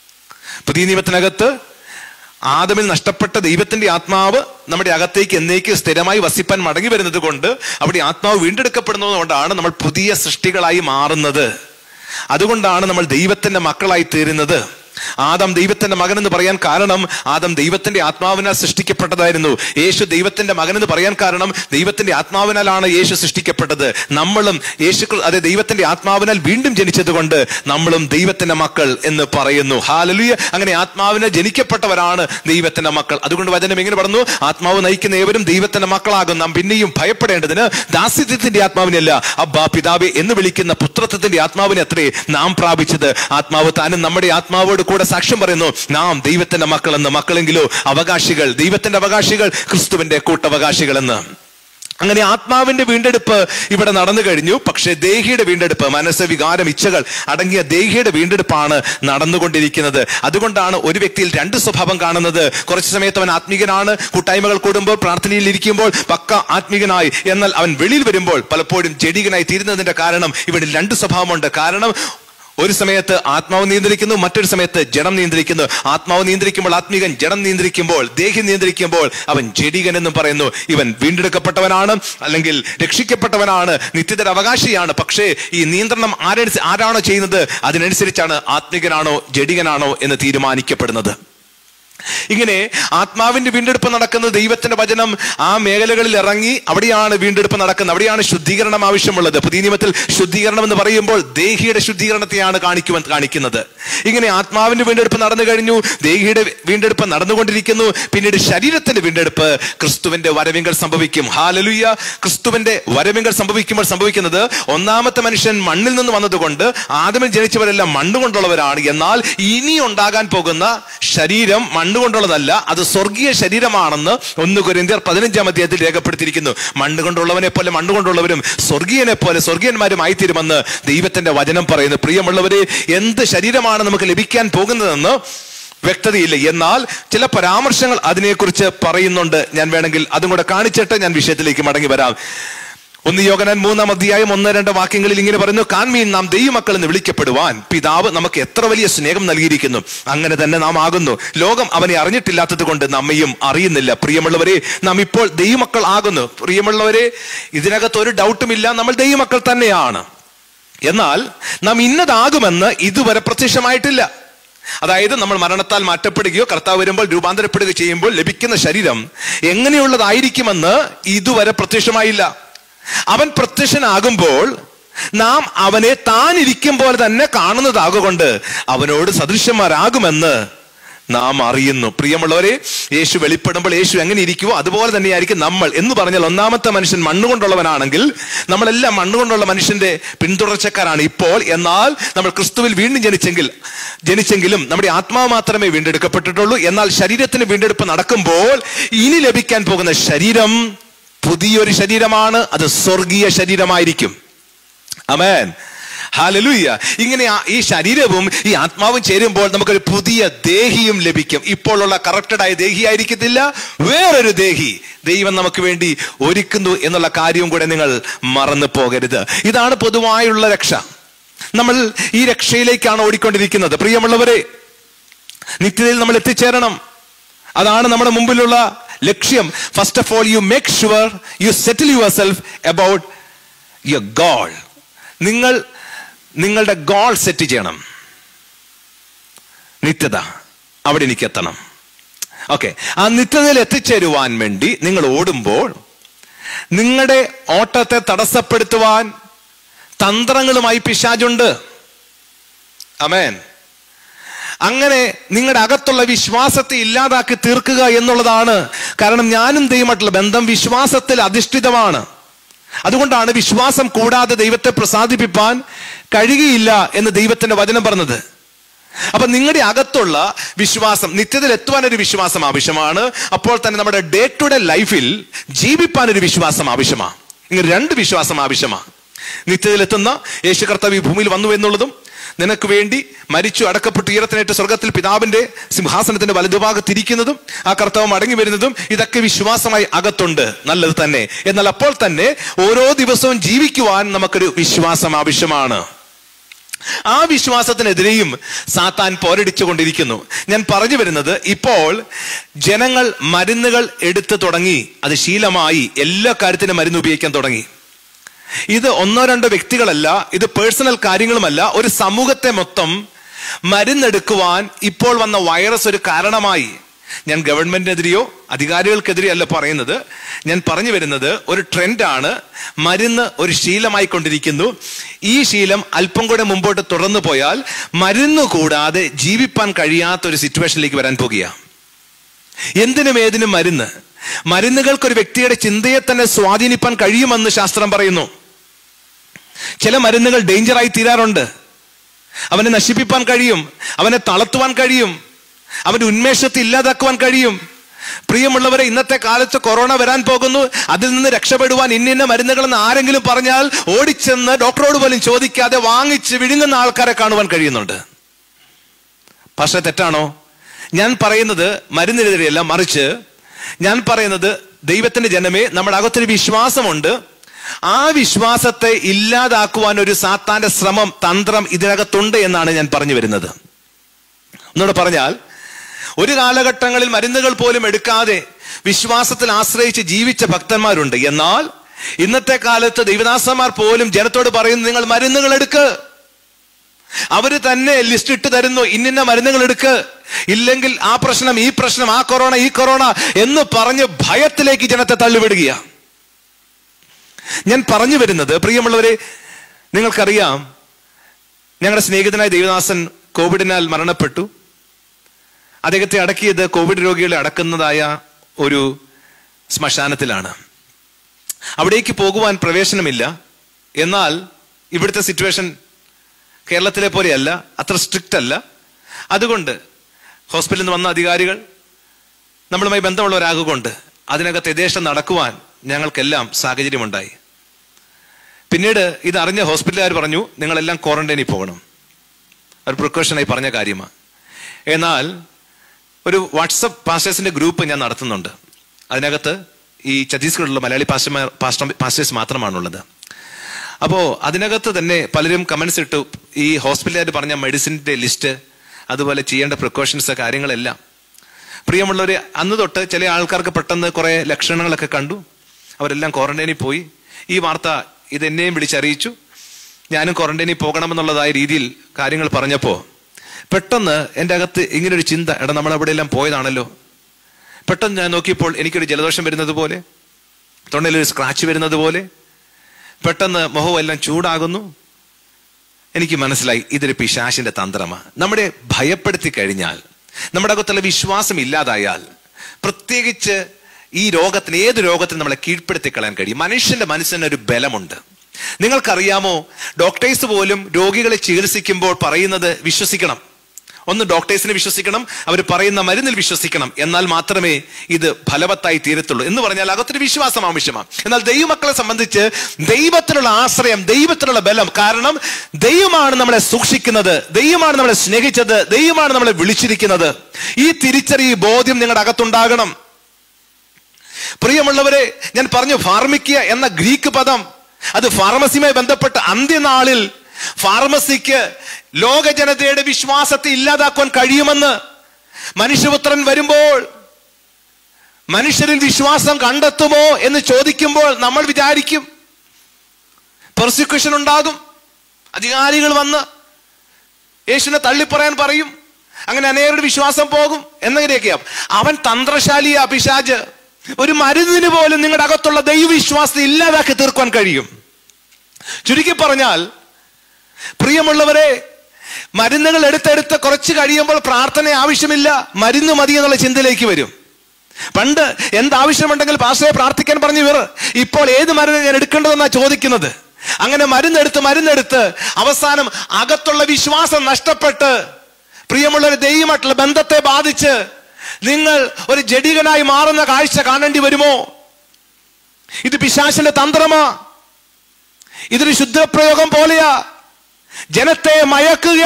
പുതിയ നിയമത്തിനകത്ത് ആദമിൽ നഷ്ടപ്പെട്ട ദൈവത്തിന്റെ ആത്മാവ് നമ്മുടെ അകത്തേക്ക് എന്നേക്ക് സ്ഥിരമായി വസിപ്പാൻ മടങ്ങി വരുന്നത് കൊണ്ട് അവിടെ ആത്മാവ് വീണ്ടെടുക്കപ്പെടുന്നത് കൊണ്ടാണ് നമ്മൾ പുതിയ സൃഷ്ടികളായി മാറുന്നത് അതുകൊണ്ടാണ് നമ്മൾ ദൈവത്തിന്റെ മക്കളായി തീരുന്നത് ആദം ദൈവത്തിന്റെ മകൻ എന്ന് പറയാൻ കാരണം ആദം ദൈവത്തിന്റെ ആത്മാവിനാൽ സൃഷ്ടിക്കപ്പെട്ടതായിരുന്നു യേശു ദൈവത്തിന്റെ മകൻ എന്ന് പറയാൻ കാരണം ദൈവത്തിന്റെ ആത്മാവിനാലാണ് യേശു സൃഷ്ടിക്കപ്പെട്ടത് നമ്മളും യേശു ക്രി- അതെ ദൈവത്തിന്റെ ആത്മാവിനാൽ വീണ്ടും ജനിച്ചത് കൊണ്ട് നമ്മളും ദൈവത്തിന്റെ മക്കൾ എന്ന് പറയുന്നു ഹാലലുയ അങ്ങനെ ആത്മാവിനെ ജനിക്കപ്പെട്ടവരാണ് ദൈവത്തിന്റെ മക്കൾ അതുകൊണ്ട് വചനം എങ്ങനെ പറഞ്ഞു ആത്മാവ് നയിക്കുന്ന ഏവരും ദൈവത്തിന്റെ മക്കളാകും നാം പിന്നെയും ഭയപ്പെടേണ്ടതിന് ദാസ്യത്വത്തിന്റെ ആത്മാവിനല്ല അബ്ബാ പിതാവെ എന്ന് വിളിക്കുന്ന പുത്രത്വത്തിന്റെ ആത്മാവിനെ അത്രേ നാം പ്രാപിച്ചത് ആത്മാവ് താനും നമ്മുടെ ആത്മാവോട് കൂടെ സാക്ഷ്യം പറയുന്നു നാം ദൈവത്തിന്റെ മക്കളെന്ന് മക്കളെങ്കിലോ അവകാശികൾ ദൈവത്തിന്റെ അവകാശികൾ ക്രിസ്തുവിന്റെ കൂട്ടവകാശികൾ എന്ന് അങ്ങനെ ആത്മാവിന്റെ വീണ്ടെടുപ്പ് ഇവിടെ നടന്നു കഴിഞ്ഞു പക്ഷേ ദേഹിയുടെ വീണ്ടെടുപ്പ് മനസ്സ് വികാരം ഇച്ഛകൾ അടങ്ങിയ ദേഹിയുടെ വീണ്ടെടുപ്പാണ് നടന്നുകൊണ്ടിരിക്കുന്നത് അതുകൊണ്ടാണ് ഒരു വ്യക്തിയിൽ രണ്ട് സ്വഭാവം കാണുന്നത് കുറച്ച് സമയത്ത് അവൻ ആത്മീകനാണ് കൂട്ടായ്മകൾ കൂടുമ്പോൾ പ്രാർത്ഥനയിൽ ഇരിക്കുമ്പോൾ പക്ക ആത്മീകനായി എന്നാൽ അവൻ വെളിയിൽ വരുമ്പോൾ പലപ്പോഴും ജഡികനായി തീരുന്നതിന്റെ കാരണം ഇവിടെ രണ്ട് സ്വഭാവമുണ്ട് കാരണം ഒരു സമയത്ത് ആത്മാവ് നിയന്ത്രിക്കുന്നു മറ്റൊരു സമയത്ത് ജഡം നിയന്ത്രിക്കുന്നു ആത്മാവ് നിയന്ത്രിക്കുമ്പോൾ ആത്മീകൻ ജഡം നിയന്ത്രിക്കുമ്പോൾ ദേഹി നിയന്ത്രിക്കുമ്പോൾ അവൻ ജഡികൻ എന്നും പറയുന്നു ഇവൻ വീണ്ടെടുക്കപ്പെട്ടവനാണ് അല്ലെങ്കിൽ രക്ഷിക്കപ്പെട്ടവനാണ് നിത്യതര അവകാശിയാണ് പക്ഷേ ഈ നിയന്ത്രണം ആരനുസ ആരാണോ ചെയ്യുന്നത് അതിനനുസരിച്ചാണ് ആത്മികനാണോ ജഡികനാണോ എന്ന് തീരുമാനിക്കപ്പെടുന്നത് ഇങ്ങനെ ആത്മാവിന്റെ വീണ്ടെടുപ്പ് നടക്കുന്നത് ദൈവത്തിന്റെ വചനം ആ മേഖലകളിൽ ഇറങ്ങി അവിടെയാണ് വീണ്ടെടുപ്പ് നടക്കുന്നത് അവിടെയാണ് ശുദ്ധീകരണം ആവശ്യമുള്ളത് പുതിയ നിയമത്തിൽ ശുദ്ധീകരണം എന്ന് പറയുമ്പോൾ ദേഹിയുടെ ശുദ്ധീകരണത്തെയാണ് കാണിക്കുവാൻ കാണിക്കുന്നത് ഇങ്ങനെ ആത്മാവിന്റെ വീണ്ടെടുപ്പ് നടന്നു കഴിഞ്ഞു ദേഹിയുടെ വീണ്ടെടുപ്പ് നടന്നുകൊണ്ടിരിക്കുന്നു പിന്നീട് ശരീരത്തിന്റെ വീണ്ടെടുപ്പ് ക്രിസ്തുവിന്റെ വരവിങ്കൽ സംഭവിക്കും ഹാലലുയ്യ ക്രിസ്തുവിന്റെ വരവിങ്കൽ സംഭവിക്കുമ്പോൾ സംഭവിക്കുന്നത് ഒന്നാമത്തെ മനുഷ്യൻ മണ്ണിൽ നിന്ന് വന്നതുകൊണ്ട് ആദ്യമേ ജനിച്ചവരെല്ലാം മണ്ണുകൊണ്ടുള്ളവരാണ് എന്നാൽ ഇനി ഉണ്ടാകാൻ പോകുന്ന ശരീരം മണ്ണുകൊണ്ടുള്ളതല്ല അത് സ്വർഗീയ ശരീരമാണെന്ന് ഒന്ന് കുരിന്തിയർ പതിനഞ്ചാം അധ്യായത്തിൽ രേഖപ്പെടുത്തിയിരിക്കുന്നു മണ്ണുകൊണ്ടുള്ളവനെ പോലെ മണ്ണുകൊണ്ടുള്ളവരും സ്വർഗീയനെ പോലെ സ്വർഗീയന്മാരും ആയിത്തീരുമെന്ന് ദൈവത്തിന്റെ വചനം പറയുന്നു പ്രിയമുള്ളവരെ എന്ത് ശരീരമാണ് നമുക്ക് ലഭിക്കാൻ പോകുന്നതെന്ന് വ്യക്തതയില്ല എന്നാൽ ചില പരാമർശങ്ങൾ അതിനെക്കുറിച്ച് പറയുന്നുണ്ട് ഞാൻ വേണമെങ്കിൽ അതും കൂടെ കാണിച്ചിട്ട് ഞാൻ വിഷയത്തിലേക്ക് മടങ്ങി വരാം ഒന്ന് യോഗനാൻ മൂന്നാം അധ്യായം ഒന്ന് രണ്ട് വാക്യങ്ങളിൽ ഇങ്ങനെ പറയുന്നു കാൺമീൻ നാം ദൈവമക്കൾ എന്ന് വിളിക്കപ്പെടുവാൻ പിതാവ് നമുക്ക് എത്ര വലിയ സ്നേഹം നൽകിയിരിക്കുന്നു അങ്ങനെ തന്നെ നാം ആകുന്നു ലോകം അവനെ അറിഞ്ഞിട്ടില്ലാത്തത് കൊണ്ട് നമ്മയും അറിയുന്നില്ല പ്രിയമുള്ളവരെ നാം ഇപ്പോൾ ദൈവമക്കൾ ആകുന്നു പ്രിയമുള്ളവരെ ഇതിനകത്ത് ഒരു ഡൗട്ടുമില്ല നമ്മൾ ദൈവമക്കൾ തന്നെയാണ് എന്നാൽ നാം ഇന്നതാകുമെന്ന് ഇതുവരെ പ്രത്യക്ഷമായിട്ടില്ല അതായത് നമ്മൾ മരണത്താൽ മാറ്റപ്പെടുകയോ കർത്താവ് വരുമ്പോൾ രൂപാന്തരപ്പെടുകയോ ചെയ്യുമ്പോൾ ലഭിക്കുന്ന ശരീരം എങ്ങനെയുള്ളതായിരിക്കുമെന്ന് ഇതുവരെ പ്രത്യക്ഷമായില്ല അവൻ പ്രത്യക്ഷനാകുമ്പോൾ നാം അവനെ താൻ ഇരിക്കും പോലെ തന്നെ കാണുന്നതാകൊണ്ട് അവനോട് സദൃശ്യന്മാരാകുമെന്ന് നാം അറിയുന്നു പ്രിയമുള്ളവരെ യേശു വെളിപ്പെടുമ്പോൾ യേശു എങ്ങനെ ഇരിക്കുവോ അതുപോലെ തന്നെയായിരിക്കും നമ്മൾ എന്ന് പറഞ്ഞാൽ ഒന്നാമത്തെ മനുഷ്യൻ മണ്ണുകൊണ്ടുള്ളവനാണെങ്കിൽ നമ്മളെല്ലാം മണ്ണുകൊണ്ടുള്ള മനുഷ്യന്റെ പിന്തുടർച്ചക്കാരാണ് ഇപ്പോൾ എന്നാൽ നമ്മൾ ക്രിസ്തുവിൽ വീണ്ടും ജനിച്ചെങ്കിൽ ജനിച്ചെങ്കിലും നമ്മുടെ ആത്മാവ് മാത്രമേ വീണ്ടെടുക്കപ്പെട്ടിട്ടുള്ളൂ എന്നാൽ ശരീരത്തിന് വീണ്ടെടുപ്പ് നടക്കുമ്പോൾ ഇനി ലഭിക്കാൻ പോകുന്ന ശരീരം പുതിയൊരു ശരീരമാണ് അത് സ്വർഗീയ ശരീരമായിരിക്കും അമേൻ ഹാലലൂയ ഇങ്ങനെ ആ- ഈ ശരീരവും ഈ ആത്മാവും ചേരുമ്പോൾ നമുക്കൊരു പുതിയ ദേഹിയും ലഭിക്കും ഇപ്പോഴുള്ള കറക്റ്റഡ് ആയ ദേഹി ആയിരിക്കത്തില്ല വേറൊരു ദേഹി ദൈവം നമുക്ക് വേണ്ടി ഒരുക്കുന്നു എന്നുള്ള കാര്യവും കൂടെ നിങ്ങൾ മറന്നു പോകരുത് ഇതാണ് പൊതുവായുള്ള രക്ഷ നമ്മൾ ഈ രക്ഷയിലേക്കാണ് ഓടിക്കൊണ്ടിരിക്കുന്നത് പ്രിയമുള്ളവരെ നിത്യതയിൽ നമ്മൾ എത്തിച്ചേരണം അതാണ് നമ്മുടെ മുമ്പിലുള്ള ലക്ഷ്യം first of all you make sure you settle yourself about your goal നിങ്ങൾ നിങ്ങളുടെ ഗോൾ സെറ്റ് ചെയ്യണം നിത്യത അവിടെ എനിക്ക് എത്തണം ഓക്കെ ആ നിത്യതയിൽ എത്തിച്ചേരുവാൻ വേണ്ടി നിങ്ങൾ ഓടുമ്പോൾ നിങ്ങളുടെ ഓട്ടത്തെ തടസ്സപ്പെടുത്തുവാൻ തന്ത്രങ്ങളുമായി പിശാചുണ്ട് അമേൻ അങ്ങനെ നിങ്ങളുടെ അകത്തുള്ള വിശ്വാസത്തെ ഇല്ലാതാക്കി തീർക്കുക എന്നുള്ളതാണ് കാരണം ഞാനും ദൈവമായിട്ടുള്ള ബന്ധം വിശ്വാസത്തിൽ അധിഷ്ഠിതമാണ് അതുകൊണ്ടാണ് വിശ്വാസം കൂടാതെ ദൈവത്തെ പ്രസാദിപ്പിപ്പാൻ കഴിയുകയില്ല എന്ന് ദൈവത്തിന്റെ വചനം പറഞ്ഞത് അപ്പൊ നിങ്ങളുടെ അകത്തുള്ള വിശ്വാസം നിത്യതയിൽ എത്തുവാൻ ഒരു വിശ്വാസം ആവശ്യമാണ് അപ്പോൾ തന്നെ നമ്മുടെ ഡേ ടു ഡേ ലൈഫിൽ ജീവിപ്പാൻ ഒരു വിശ്വാസം ആവശ്യമാണ് ഇങ്ങനെ രണ്ട് വിശ്വാസം ആവശ്യമാണ് നിത്യതയിലെത്തുന്ന യേശു കർത്താവ് ഈ ഭൂമിയിൽ വന്നു എന്നുള്ളതും നിനക്ക് വേണ്ടി മരിച്ചു അടക്കപ്പെട്ട് ഉയരത്തിനേറ്റ് സ്വർഗത്തിൽ പിതാവിന്റെ സിംഹാസനത്തിന്റെ വലതുഭാഗത്തിരിക്കുന്നതും ആ കർത്താവ് മടങ്ങി വരുന്നതും ഇതൊക്കെ വിശ്വാസമായി അകത്തുണ്ട് നല്ലത് തന്നെ എന്നാൽ അപ്പോൾ തന്നെ ഓരോ ദിവസവും ജീവിക്കുവാൻ നമുക്കൊരു വിശ്വാസം ആവശ്യമാണ് ആ വിശ്വാസത്തിനെതിരെയും സാത്താൻ പോരടിച്ചു കൊണ്ടിരിക്കുന്നു ഞാൻ പറഞ്ഞു വരുന്നത് ഇപ്പോൾ ജനങ്ങൾ മരുന്നുകൾ എടുത്തു തുടങ്ങി അത് ശീലമായി എല്ലാ കാര്യത്തിനും മരുന്ന് ഉപയോഗിക്കാൻ തുടങ്ങി ഇത് ഒന്നോ രണ്ടോ വ്യക്തികളല്ല ഇത് പേഴ്സണൽ കാര്യങ്ങളുമല്ല ഒരു സമൂഹത്തെ മൊത്തം മരുന്നെടുക്കുവാൻ ഇപ്പോൾ വന്ന വൈറസ് ഒരു കാരണമായി ഞാൻ ഗവൺമെന്റിനെതിരെയോ അധികാരികൾക്കെതിരെയോ അല്ല പറയുന്നത് ഞാൻ പറഞ്ഞു വരുന്നത് ഒരു ട്രെൻഡാണ് മരുന്ന് ഒരു ശീലമായി കൊണ്ടിരിക്കുന്നു ഈ ശീലം അല്പം കൂടെ മുമ്പോട്ട് തുടർന്നു പോയാൽ മരുന്ന് കൂടാതെ ജീവിപ്പാൻ കഴിയാത്ത ഒരു സിറ്റുവേഷനിലേക്ക് വരാൻ പോകുകയാണ് എന്തിനും ഏതിനും മരുന്ന് മരുന്നുകൾക്ക് ഒരു വ്യക്തിയുടെ ചിന്തയെ തന്നെ സ്വാധീനിപ്പാൻ കഴിയുമെന്ന് ശാസ്ത്രം പറയുന്നു ചില മരുന്നുകൾ ഡേഞ്ചറായി തീരാറുണ്ട് അവനെ നശിപ്പിപ്പാൻ കഴിയും അവനെ തളർത്തുവാൻ കഴിയും അവന്റെ ഉന്മേഷത്തെ ഇല്ലാതാക്കുവാൻ കഴിയും പ്രിയമുള്ളവരെ ഇന്നത്തെ കാലത്ത് കൊറോണ വരാൻ പോകുന്നു അതിൽ നിന്ന് രക്ഷപ്പെടുവാൻ ഇന്നിന്ന മരുന്നുകളെന്ന് ആരെങ്കിലും പറഞ്ഞാൽ ഓടിച്ചെന്ന് ഡോക്ടറോട് പോലും ചോദിക്കാതെ വാങ്ങിച്ച് വിഴുങ്ങുന്ന ആൾക്കാരെ കാണുവാൻ കഴിയുന്നുണ്ട് പക്ഷെ തെറ്റാണോ ഞാൻ പറയുന്നത് മരുന്നിനെതിരെയല്ല മറിച്ച് ഞാൻ പറയുന്നത് ദൈവത്തിന്റെ ജനമേ നമ്മുടെ അകത്തൊരു വിശ്വാസമുണ്ട് ആ വിശ്വാസത്തെ ഇല്ലാതാക്കുവാൻ ഒരു സാത്താന്റെ ശ്രമം തന്ത്രം ഇതിനകത്തുണ്ട് എന്നാണ് ഞാൻ പറഞ്ഞു വരുന്നത് ഒന്നുകൂടെ പറഞ്ഞാൽ ഒരു കാലഘട്ടങ്ങളിൽ മരുന്നുകൾ പോലും എടുക്കാതെ വിശ്വാസത്തിൽ ആശ്രയിച്ച് ജീവിച്ച ഭക്തന്മാരുണ്ട് എന്നാൽ ഇന്നത്തെ കാലത്ത് ദൈവദാസന്മാർ പോലും ജനത്തോട് പറയുന്നു നിങ്ങൾ മരുന്നുകൾ എടുക്ക് അവര് തന്നെ ലിസ്റ്റ് ഇട്ട് തരുന്നു ഇന്നിന്ന മരുന്നുകൾ എടുക്ക് ഇല്ലെങ്കിൽ ആ പ്രശ്നം ഈ പ്രശ്നം ആ കൊറോണ ഈ കൊറോണ എന്ന് പറഞ്ഞ് ഭയത്തിലേക്ക് ജനത്തെ തള്ളിവിടുകയാ ഞാൻ പറഞ്ഞു വരുന്നത് പ്രിയമുള്ളവരെ നിങ്ങൾക്കറിയാം ഞങ്ങളുടെ സ്നേഹിതനായ ദേവദാസൻ കോവിഡിനാൽ മരണപ്പെട്ടു അദ്ദേഹത്തെ അടക്കിയത് കോവിഡ് രോഗികളെ അടക്കുന്നതായ ഒരു ശ്മശാനത്തിലാണ് അവിടേക്ക് പോകുവാൻ പ്രവേശനമില്ല എന്നാൽ ഇവിടുത്തെ സിറ്റുവേഷൻ കേരളത്തിലെ പോലെയല്ല അത്ര സ്ട്രിക്റ്റ് അല്ല അതുകൊണ്ട് ഹോസ്പിറ്റലിൽ നിന്ന് വന്ന അധികാരികൾ നമ്മളുമായി ബന്ധമുള്ളവരാകൊണ്ട് അതിനകത്ത് യഥേഷ്ടം നടക്കുവാൻ ഞങ്ങൾക്കെല്ലാം സാഹചര്യമുണ്ടായി പിന്നീട് ഇത് അറിഞ്ഞ ഹോസ്പിറ്റലുകാർ പറഞ്ഞു നിങ്ങളെല്ലാം ക്വാറന്റൈനിൽ പോകണം ഒരു പ്രിക്കോഷനായി പറഞ്ഞ കാര്യമാണ് എന്നാൽ ഒരു വാട്സപ്പ് പാസ്റ്റേഴ്സിന്റെ ഗ്രൂപ്പ് ഞാൻ നടത്തുന്നുണ്ട് അതിനകത്ത് ഈ ഛത്തീസ്ഗഡിലുള്ള മലയാളി പാസ്റ്റർമാർ പാസ്റ്റർ പാസ്റ്റേഴ്സ് മാത്രമാണുള്ളത് അപ്പോൾ അതിനകത്ത് തന്നെ പലരും കമന്റ്സ് ഇട്ടു ഈ ഹോസ്പിറ്റലുകാർ പറഞ്ഞ മെഡിസിൻ്റെ ലിസ്റ്റ് അതുപോലെ ചെയ്യേണ്ട പ്രിക്കോഷൻസ് കാര്യങ്ങളെല്ലാം പ്രിയമുള്ളവർ അന്ന് തൊട്ട് ചില ആൾക്കാർക്ക് പെട്ടെന്ന് കുറേ ലക്ഷണങ്ങളൊക്കെ കണ്ടു അവരെല്ലാം ക്വാറന്റൈനിൽ പോയി ഈ വാർത്ത ഇത് എന്നെയും വിളിച്ചറിയിച്ചു ഞാനും ക്വാറന്റൈനിൽ പോകണമെന്നുള്ളതായ രീതിയിൽ കാര്യങ്ങൾ പറഞ്ഞപ്പോൾ പെട്ടെന്ന് എൻ്റെ അകത്ത് ഇങ്ങനൊരു ചിന്ത എടാ നമ്മൾ അവിടെ എല്ലാം പോയതാണല്ലോ പെട്ടെന്ന് ഞാൻ നോക്കിയപ്പോൾ എനിക്കൊരു ജലദോഷം വരുന്നത് പോലെ തൊണ്ടയിലൊരു സ്ക്രാച്ച് വരുന്നത് പോലെ പെട്ടെന്ന് മുഖം എല്ലാം ചൂടാകുന്നു എനിക്ക് മനസ്സിലായി ഇതൊരു പിശാശിന്റെ തന്ത്രമാണ് നമ്മുടെ ഭയപ്പെടുത്തി കഴിഞ്ഞാൽ നമ്മുടെ അകത്തുള്ള വിശ്വാസം ഇല്ലാതായാൽ പ്രത്യേകിച്ച് ഈ രോഗത്തിന് ഏത് രോഗത്തിന് നമ്മളെ കീഴ്പ്പെടുത്തി കളയാൻ കഴിയും മനുഷ്യന്റെ മനസ്സിന് ഒരു ബലമുണ്ട് നിങ്ങൾക്കറിയാമോ ഡോക്ടേഴ്സ് പോലും രോഗികളെ ചികിത്സിക്കുമ്പോൾ പറയുന്നത് വിശ്വസിക്കണം ഒന്ന് ഡോക്ടേഴ്സിനെ വിശ്വസിക്കണം അവർ പറയുന്ന മരുന്നിൽ വിശ്വസിക്കണം എന്നാൽ മാത്രമേ ഇത് ഫലവത്തായി തീരത്തുള്ളൂ എന്ന് പറഞ്ഞാൽ അകത്തൊരു വിശ്വാസം ആവശ്യമാണ് എന്നാൽ ദൈവമക്കളെ സംബന്ധിച്ച് ദൈവത്തിനുള്ള ആശ്രയം ദൈവത്തിനുള്ള ബലം കാരണം ദൈവമാണ് നമ്മളെ സൂക്ഷിക്കുന്നത് ദൈവമാണ് നമ്മളെ സ്നേഹിച്ചത് ദൈവമാണ് നമ്മളെ വിളിച്ചിരിക്കുന്നത് ഈ തിരിച്ചറിയ ബോധ്യം നിങ്ങളുടെ അകത്തുണ്ടാകണം പ്രിയമുള്ളവരെ ഞാൻ പറഞ്ഞു ഫാർമിക്ക എന്ന ഗ്രീക്ക് പദം അത് ഫാർമസിയുമായി ബന്ധപ്പെട്ട് അന്ത്യനാളിൽ ഫാർമസിക്ക് ലോക ജനതയുടെ വിശ്വാസത്തെ ഇല്ലാതാക്കുവാൻ കഴിയുമെന്ന് മനുഷ്യപുത്രൻ വരുമ്പോൾ മനുഷ്യരിൽ വിശ്വാസം കണ്ടെത്തുമോ എന്ന് ചോദിക്കുമ്പോൾ നമ്മൾ വിചാരിക്കും പെർസിക്യൂഷൻ ഉണ്ടാകും അധികാരികൾ വന്ന് യേശുവിനെ തള്ളിപ്പറയാൻ പറയും അങ്ങനെ അനേകരുടെ വിശ്വാസം പോകും എന്നങ്ങനെയൊക്കെയാ അവൻ തന്ത്രശാലി അഭിഷാജ് ഒരു മരുന്നിന് പോലും നിങ്ങളുടെ അകത്തുള്ള ദൈവവിശ്വാസത്തെ ഇല്ലാതാക്കി തീർക്കാൻ കഴിയും ചുരുക്കി പറഞ്ഞാൽ പ്രിയമുള്ളവരെ മരുന്നുകൾ എടുത്തെടുത്ത് കുറച്ച് കഴിയുമ്പോൾ പ്രാർത്ഥന ആവശ്യമില്ല മരുന്ന് മതി എന്നുള്ള ചിന്തയിലേക്ക് വരും പണ്ട് എന്താവശ്യമുണ്ടെങ്കിൽ പാസ്റ്ററെ പ്രാർത്ഥിക്കാൻ പറഞ്ഞു ഇവർ ഇപ്പോൾ ഏത് മരുന്ന് ഞാൻ എടുക്കേണ്ടതെന്നാ ചോദിക്കുന്നത് അങ്ങനെ മരുന്നെടുത്ത് മരുന്നെടുത്ത് അവസാനം അകത്തുള്ള വിശ്വാസം നഷ്ടപ്പെട്ട് പ്രിയമുള്ള ഒരു ദൈവമായിട്ടുള്ള ബന്ധത്തെ ബാധിച്ച് നിങ്ങൾ ഒരു ജഡികനായി മാറുന്ന കാഴ്ച കാണേണ്ടി വരുമോ ഇത് പിശാശിന്റെ തന്ത്രമാ ഇതൊരു ശുദ്ധപ്രയോഗം പോലെയാ ജനത്തെ മയക്കുക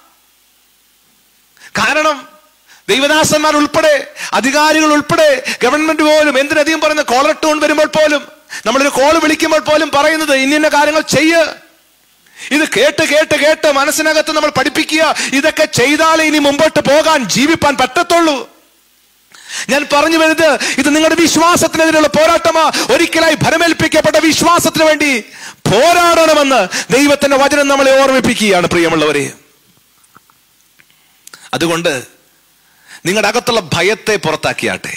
കാരണം ദൈവദാസന്മാർ ഉൾപ്പെടെ അധികാരികൾ ഉൾപ്പെടെ ഗവൺമെന്റ് പോലും എന്തിനധികം പറയുന്ന കോളർ ടൂൺ വരുമ്പോൾ പോലും നമ്മളൊരു കോൾ വിളിക്കുമ്പോൾ പോലും പറയുന്നത് ഇന്ന കാര്യങ്ങൾ ചെയ്യ് ഇത് കേട്ട് കേട്ട് കേട്ട് മനസ്സിനകത്ത് നമ്മൾ പഠിപ്പിക്കുക ഇതൊക്കെ ചെയ്താലേ ഇനി മുമ്പോട്ട് പോകാൻ ജീവിപ്പാൻ പറ്റത്തുള്ളൂ ഞാൻ പറഞ്ഞു വരുന്നത് ഇത് നിങ്ങളുടെ വിശ്വാസത്തിനെതിരെയുള്ള പോരാട്ടമാ ഒരിക്കലായി ഭരമേൽപ്പിക്കപ്പെട്ട വിശ്വാസത്തിന് വേണ്ടി പോരാടണമെന്ന് ദൈവത്തിന്റെ വചനം നമ്മളെ ഓർമ്മിപ്പിക്കുകയാണ് പ്രിയമുള്ളവരെ അതുകൊണ്ട് നിങ്ങളുടെ അകത്തുള്ള ഭയത്തെ പുറത്താക്കിയാട്ടെ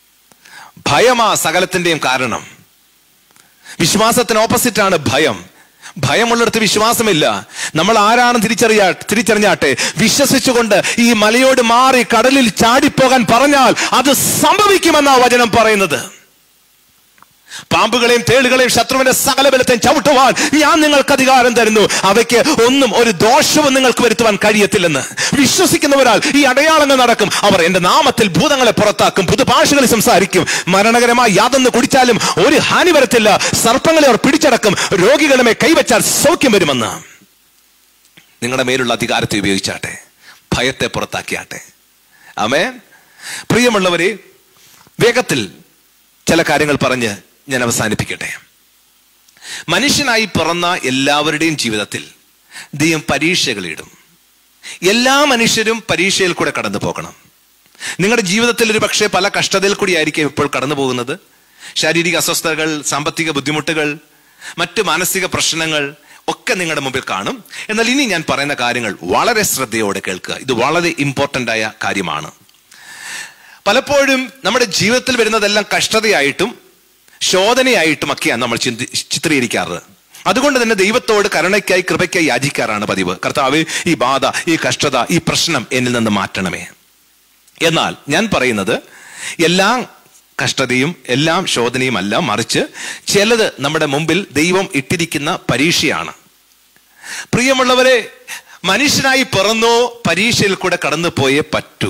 ഭയമാ സകലത്തിന്റെയും കാരണം വിശ്വാസത്തിന് ഓപ്പോസിറ്റ് ആണ് ഭയം ഭയമുള്ളിടത്ത് വിശ്വാസമില്ല നമ്മൾ ആരാണെന്ന് തിരിച്ചറിയാ തിരിച്ചറിഞ്ഞാട്ടെ വിശ്വസിച്ചുകൊണ്ട് ഈ മലയോട് മാറി കടലിൽ ചാടിപ്പോകാൻ പറഞ്ഞാൽ അത് സംഭവിക്കുമെന്നാ വചനം പറയുന്നത് പാമ്പുകളെയും തേളുകളെയും ശത്രുവിന്റെ സകല ബലത്തെയും ചവിട്ടുവാൻ ഞാൻ നിങ്ങൾക്ക് അധികാരം തരുന്നു അവയ്ക്ക് ഒന്നും ഒരു ദോഷവും നിങ്ങൾക്ക് വരുത്തുവാൻ കഴിയത്തില്ലെന്ന് വിശ്വസിക്കുന്നവരാൽ ഈ അടയാളങ്ങൾ നടക്കും അവർ എന്റെ നാമത്തിൽ ഭൂതങ്ങളെ പുറത്താക്കും പുതുഭാഷകളിൽ സംസാരിക്കും മരണകരമായി യാതൊന്ന് കുടിച്ചാലും ഒരു ഹാനി വരത്തില്ല സർപ്പങ്ങളെ അവർ പിടിച്ചടക്കും രോഗികളുമേ കൈവച്ചാൽ സൗഖ്യം വരുമെന്ന് നിങ്ങളുടെ മേലുള്ള അധികാരത്തെ ഉപയോഗിച്ചാട്ടെ ഭയത്തെ പുറത്താക്കിയാട്ടെ ആമേ പ്രിയമുള്ളവരെ വേഗത്തിൽ ചില കാര്യങ്ങൾ പറഞ്ഞ് ഞാൻ അവസാനിപ്പിക്കട്ടെ മനുഷ്യനായി പിറന്ന എല്ലാവരുടെയും ജീവിതത്തിൽ ദൈവം പരീക്ഷകളിടും എല്ലാ മനുഷ്യരും പരീക്ഷയിൽ കൂടെ കടന്നു പോകണം നിങ്ങളുടെ ജീവിതത്തിൽ ഒരു പക്ഷേ പല കഷ്ടതയിൽ കൂടി ആയിരിക്കും ഇപ്പോൾ കടന്നു പോകുന്നത് ശാരീരിക അസ്വസ്ഥതകൾ സാമ്പത്തിക ബുദ്ധിമുട്ടുകൾ മറ്റ് മാനസിക പ്രശ്നങ്ങൾ ഒക്കെ നിങ്ങളുടെ മുമ്പിൽ കാണും എന്നാൽ ഇനി ഞാൻ പറയുന്ന കാര്യങ്ങൾ വളരെ ശ്രദ്ധയോടെ കേൾക്കുക ഇത് വളരെ ഇമ്പോർട്ടൻ്റ് ആയ കാര്യമാണ് പലപ്പോഴും നമ്മുടെ ജീവിതത്തിൽ വരുന്നതെല്ലാം കഷ്ടതയായിട്ടും ശോധനയായിട്ടും ഒക്കെയാണ് നമ്മൾ ചിന്തി ചിത്രീകരിക്കാറ് അതുകൊണ്ട് തന്നെ ദൈവത്തോട് കരുണയ്ക്കായി കൃപയ്ക്കായി യാചിക്കാറാണ് പതിവ് കർത്താവ് ഈ ബാധ ഈ കഷ്ടത ഈ പ്രശ്നം എന്നിൽ നിന്ന് മാറ്റണമേ എന്നാൽ ഞാൻ പറയുന്നത് എല്ലാം കഷ്ടതയും എല്ലാം ശോധനയും അല്ല മറിച്ച് ചിലത് നമ്മുടെ മുമ്പിൽ ദൈവം ഇട്ടിരിക്കുന്ന പരീക്ഷയാണ് പ്രിയമുള്ളവരെ മനുഷ്യനായി പിറന്നോ പരീക്ഷയിൽ കൂടെ കടന്നു പോയേ പറ്റൂ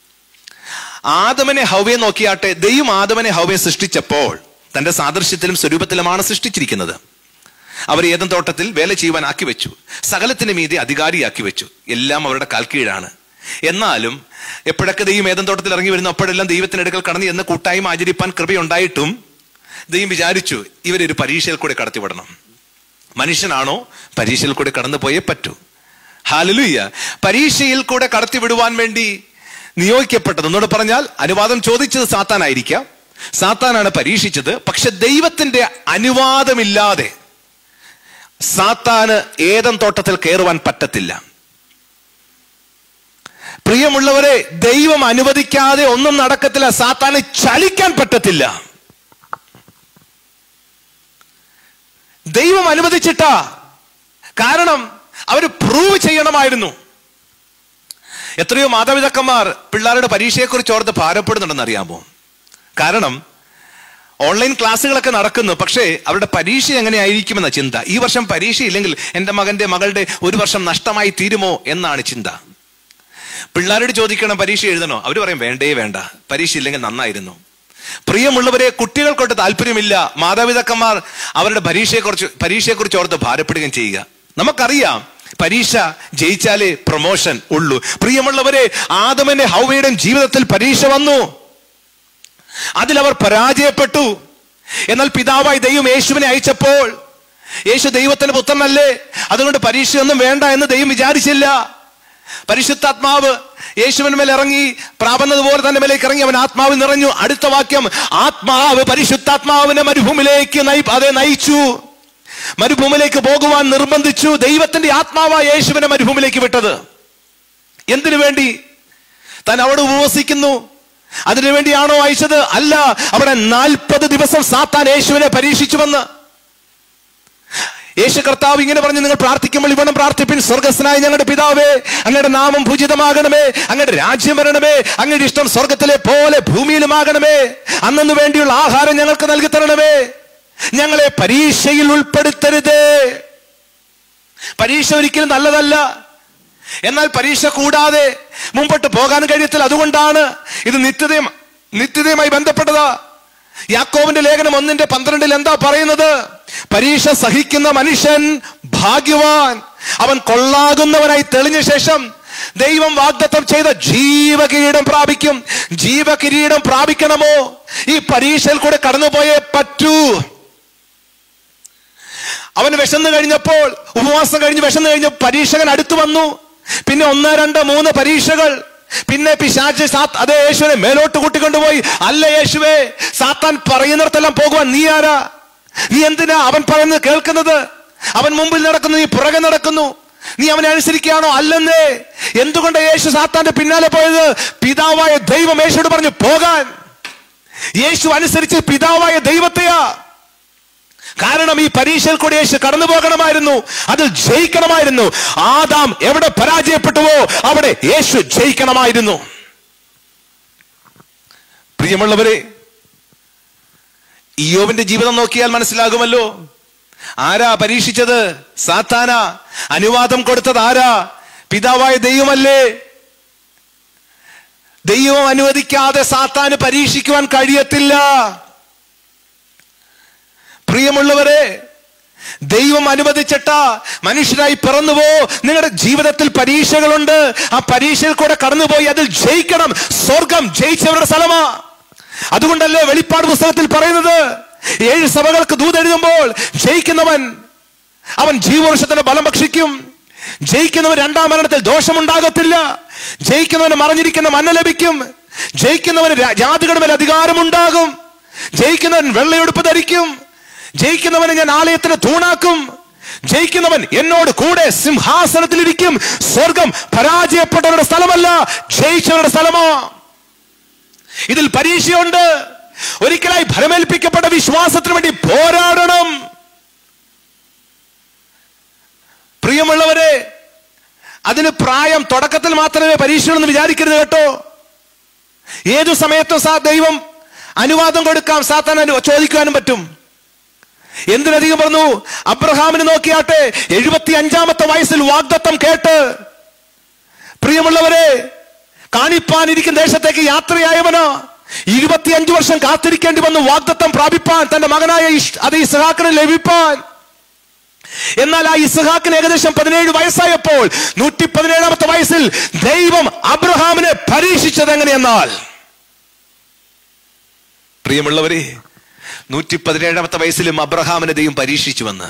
ആദമനെ ഹൗവയെ നോക്കിയാട്ടെ ദൈവം ആദമനെ ഹൗവയെ സൃഷ്ടിച്ചപ്പോൾ തന്റെ സാദൃശ്യത്തിലും സ്വരൂപത്തിലുമാണ് സൃഷ്ടിച്ചിരിക്കുന്നത് അവർ ഏതും തോട്ടത്തിൽ വേല ചെയ്യുവാൻ ആക്കി വെച്ചു സകലത്തിന് മീതെ അധികാരിയാക്കി വെച്ചു എല്ലാം അവരുടെ കാൽക്കീഴാണ് എന്നാലും എപ്പോഴൊക്കെ ദൈവം ഏതും തോട്ടത്തിൽ ഇറങ്ങി വരുന്നു അപ്പോഴെല്ലാം ദൈവത്തിനടുക്കൽ കടന്ന് എന്ന് കൂട്ടായ്മ ആചരിപ്പാൻ കൃപയുണ്ടായിട്ടും ദൈവം വിചാരിച്ചു ഇവരൊരു പരീക്ഷയിൽ കൂടെ കടത്തിവിടണം മനുഷ്യനാണോ പരീക്ഷയിൽ കൂടെ കടന്നു പോയേ പറ്റൂ ഹാലലുയ്യ പരീക്ഷയിൽ കൂടെ കടത്തിവിടുവാൻ വേണ്ടി നിയോഗിക്കപ്പെട്ടത് എന്നോട് പറഞ്ഞാൽ അനുവാദം ചോദിച്ചത് സാത്താനായിരിക്കാം സാത്താനാണ് പരീക്ഷിച്ചത് പക്ഷെ ദൈവത്തിന്റെ അനുവാദമില്ലാതെ സാത്താന് ഏതം തോട്ടത്തിൽ കയറുവാൻ പറ്റത്തില്ല പ്രിയമുള്ളവരെ ദൈവം അനുവദിക്കാതെ ഒന്നും നടക്കത്തില്ല സാത്താന് ചലിക്കാൻ പറ്റത്തില്ല ദൈവം അനുവദിച്ചിട്ടാ കാരണം അവര് പ്രൂവ് ചെയ്യണമായിരുന്നു എത്രയോ മാതാപിതാക്കന്മാർ പിള്ളേരുടെ പരീക്ഷയെക്കുറിച്ച് ഓർത്ത് ഭാരപ്പെടുന്നുണ്ടെന്ന് അറിയാമോ കാരണം ഓൺലൈൻ ക്ലാസ്സുകളൊക്കെ നടക്കുന്നു പക്ഷേ അവരുടെ പരീക്ഷ എങ്ങനെയായിരിക്കുമെന്ന ചിന്ത ഈ വർഷം പരീക്ഷ ഇല്ലെങ്കിൽ എൻ്റെ മകന്റെ മകളുടെ ഒരു വർഷം നഷ്ടമായി തീരുമോ എന്നാണ് ചിന്ത പിള്ളേരോട് ചോദിക്കണം പരീക്ഷ എഴുതണോ അവർ പറയും വേണ്ടേ വേണ്ട പരീക്ഷ ഇല്ലെങ്കിൽ നന്നായിരുന്നു പ്രിയമുള്ളവരെ കുട്ടികൾക്കൊട്ട് താല്പര്യമില്ല മാതാപിതാക്കന്മാർ അവരുടെ പരീക്ഷയെക്കുറിച്ച് പരീക്ഷയെക്കുറിച്ച് ഓർത്ത് ഭാരപ്പെടുകയും ചെയ്യുക നമുക്കറിയാം പരീക്ഷ ജയിച്ചാലേ പ്രൊമോഷൻ ഉള്ളൂ പ്രിയമുള്ളവരെ ആദമന്റെ ഹൗവയുടെ ജീവിതത്തിൽ പരീക്ഷ വന്നു അതിലവർ പരാജയപ്പെട്ടു എന്നാൽ പിതാവായി ദൈവം യേശുവിനെ അയച്ചപ്പോൾ യേശു ദൈവത്തിന്റെ പുത്രനല്ലേ അതുകൊണ്ട് പരീക്ഷയൊന്നും വേണ്ട എന്ന് ദൈവം വിചാരിച്ചില്ല പരിശുദ്ധാത്മാവ് യേശുവിന് മേൽ ഇറങ്ങി പ്രാപന്നതുപോലെ തന്നെ മേലേക്ക് ഇറങ്ങി അവൻ ആത്മാവ് നിറഞ്ഞു അടുത്ത വാക്യം ആത്മാവ് പരിശുദ്ധാത്മാവിനെ മരുഭൂമിയിലേക്ക് നയി അതെ നയിച്ചു മരുഭൂമിയിലേക്ക് പോകുവാൻ നിർബന്ധിച്ചു ദൈവത്തിന്റെ ആത്മാവാ യേശുവിനെ മരുഭൂമിയിലേക്ക് വിട്ടത് എന്തിനു വേണ്ടി താൻ അവിടെ ഉപവസിക്കുന്നു അതിനു വേണ്ടിയാണോ അയച്ചത് അല്ല അവിടെ നാൽപ്പത് ദിവസം സാത്താൻ യേശുവിനെ പരീക്ഷിച്ചുവെന്ന് യേശു കർത്താവ് ഇങ്ങനെ പറഞ്ഞു നിങ്ങൾ പ്രാർത്ഥിക്കുമ്പോൾ ഇവണം പ്രാർത്ഥിപ്പിൻ സ്വർഗസ്നായ ഞങ്ങളുടെ പിതാവേ അങ്ങയുടെ നാമം പൂജിതമാകണമേ അങ്ങയുടെ രാജ്യം വരണമേ അങ്ങയുടെ ഇഷ്ടം സ്വർഗത്തിലെ പോലെ ഭൂമിയിലുമാകണമേ അന്നു വേണ്ടിയുള്ള ആഹാരം ഞങ്ങൾക്ക് നൽകി തരണമേ ഞങ്ങളെ പരീക്ഷയിൽ ഉൾപ്പെടുത്തരുതേ പരീക്ഷ ഒരിക്കലും നല്ലതല്ല എന്നാൽ പരീക്ഷ കൂടാതെ മുമ്പോട്ട് പോകാൻ കഴിയത്തില്ല അതുകൊണ്ടാണ് ഇത് നിത്യതയും നിത്യതയുമായി ബന്ധപ്പെട്ടതാ യാക്കോവിന്റെ ലേഖനം ഒന്നിന്റെ പന്ത്രണ്ടിൽ എന്താ പറയുന്നത് പരീക്ഷ സഹിക്കുന്ന മനുഷ്യൻ ഭാഗ്യവാൻ അവൻ കൊള്ളാകുന്നവനായി തെളിഞ്ഞ ശേഷം ദൈവം വാഗ്ദത്തം ചെയ്ത ജീവകിരീടം പ്രാപിക്കും ജീവകിരീടം പ്രാപിക്കണമോ ഈ പരീക്ഷയിൽ കൂടെ കടന്നുപോയേ പറ്റൂ അവന് വിശന്നു കഴിഞ്ഞപ്പോൾ ഉപവാസം കഴിഞ്ഞ് വിശന്നു കഴിഞ്ഞ പരീക്ഷകൻ അടുത്തു വന്നു പിന്നെ ഒന്ന് രണ്ട് മൂന്ന് പരീക്ഷകൾ പിന്നെ പിശാച്ച് സാത്ത് അതേ യേശുവിനെ മേലോട്ട് കൂട്ടിക്കൊണ്ടുപോയി അല്ല യേശുവേ സാത്താൻ പറയുന്നിടത്തെല്ലാം പോകുവാൻ നീ ആരാ നീ എന്തിനാ അവൻ പറയുന്നത് കേൾക്കുന്നത് അവൻ മുമ്പിൽ നടക്കുന്നു നീ പുറകെ നടക്കുന്നു നീ അവനെ അനുസരിക്കുകയാണോ അല്ലെന്നേ എന്തുകൊണ്ട് യേശു സാത്താന്റെ പിന്നാലെ പോയത് പിതാവായ ദൈവം യേശുയോട് പറഞ്ഞു പോകാൻ യേശു അനുസരിച്ച് പിതാവായ ദൈവത്തെയാ കാരണം ഈ പരീക്ഷയിൽ കൂടി യേശു കടന്നു പോകണമായിരുന്നു അതിൽ ജയിക്കണമായിരുന്നു ആദാം എവിടെ പരാജയപ്പെട്ടുവോ അവിടെ യേശു ജയിക്കണമായിരുന്നു പ്രിയമുള്ളവരെ ഇയോവിന്റെ ജീവിതം നോക്കിയാൽ മനസ്സിലാകുമല്ലോ ആരാ പരീക്ഷിച്ചത് സാത്താന അനുവാദം കൊടുത്തത് ആരാ പിതാവായ ദൈവമല്ലേ ദൈവം അനുവദിക്കാതെ സാത്താന് പരീക്ഷിക്കുവാൻ കഴിയത്തില്ല പ്രിയമുള്ളവരെ ദൈവം അനുവദിച്ചിട്ട മനുഷ്യരായി പിറന്നുപോ നിങ്ങളുടെ ജീവിതത്തിൽ പരീക്ഷകളുണ്ട് ആ പരീക്ഷയിൽ കൂടെ കടന്നുപോയി അതിൽ ജയിക്കണം സ്വർഗം ജയിച്ചവരുടെ സ്ഥലമാ അതുകൊണ്ടല്ലേ വെളിപ്പാട് പുസ്തകത്തിൽ പറയുന്നത് ഏഴ് സഭകൾക്ക് ദൂതെഴുതുമ്പോൾ ജയിക്കുന്നവൻ അവൻ ജീവവൃക്ഷത്തിന്റെ ബലം ഭക്ഷിക്കും ജയിക്കുന്നവൻ രണ്ടാം മരണത്തിൽ ദോഷമുണ്ടാകത്തില്ല ജയിക്കുന്നവന് മറിഞ്ഞിരിക്കുന്ന മന്ന ലഭിക്കും ജയിക്കുന്നവന് രാ- ജാതികളുടെ മേൽ അധികാരമുണ്ടാകും ജയിക്കുന്നവൻ വെള്ളയെടുപ്പ് ധരിക്കും ജയിക്കുന്നവനെ ഞാൻ ആലയത്തിന് തൂണാക്കും ജയിക്കുന്നവൻ എന്നോട് കൂടെ സിംഹാസനത്തിലിരിക്കും സ്വർഗം പരാജയപ്പെട്ടവരുടെ സ്ഥലമല്ല ജയിച്ചവരുടെ സ്ഥലമാ ഇതിൽ പരീക്ഷയുണ്ട് ഒരിക്കലായി ഫലമേൽപ്പിക്കപ്പെട്ട വിശ്വാസത്തിന് വേണ്ടി പോരാടണം പ്രിയമുള്ളവരെ അതിന് പ്രായം തുടക്കത്തിൽ മാത്രമേ പരീക്ഷയുള്ളെന്ന് വിചാരിക്കരുത് കേട്ടോ ഏതു സമയത്തും സാ ദൈവം അനുവാദം കൊടുക്കാം സാത്താൻ അനു ചോദിക്കുവാനും പറ്റും എന്തിനധികം പറഞ്ഞു അബ്രഹാമിന് നോക്കിയാട്ടെ എഴുപത്തി അഞ്ചാമത്തെ വയസ്സിൽ വാഗ്ദത്തം കേട്ട് പ്രിയമുള്ളവരെ കാണിപ്പാനിരിക്കുന്ന ദേശത്തേക്ക് യാത്രയായവനോ ഇരുപത്തിയഞ്ചു വർഷം കാത്തിരിക്കേണ്ടി വന്നു വാഗ്ദത്തം പ്രാപിപ്പാൻ തന്റെ മകനായ ഇഷ്- അത് ഇസ്ഹാക്കിന് ലഭിപ്പാൻ എന്നാൽ ആ ഇസ്ഹാക്കിന് ഏകദേശം പതിനേഴ് വയസ്സായപ്പോൾ നൂറ്റി പതിനേഴാമത്തെ വയസ്സിൽ ദൈവം അബ്രഹാമിനെ പരീക്ഷിച്ചത് എങ്ങനെയെന്നാൽ പ്രിയമുള്ളവരെ നൂറ്റി പതിനേഴാമത്തെ വയസ്സിലും അബ്രഹാമിനെ ദൈവം പരീക്ഷിച്ചുവെന്ന്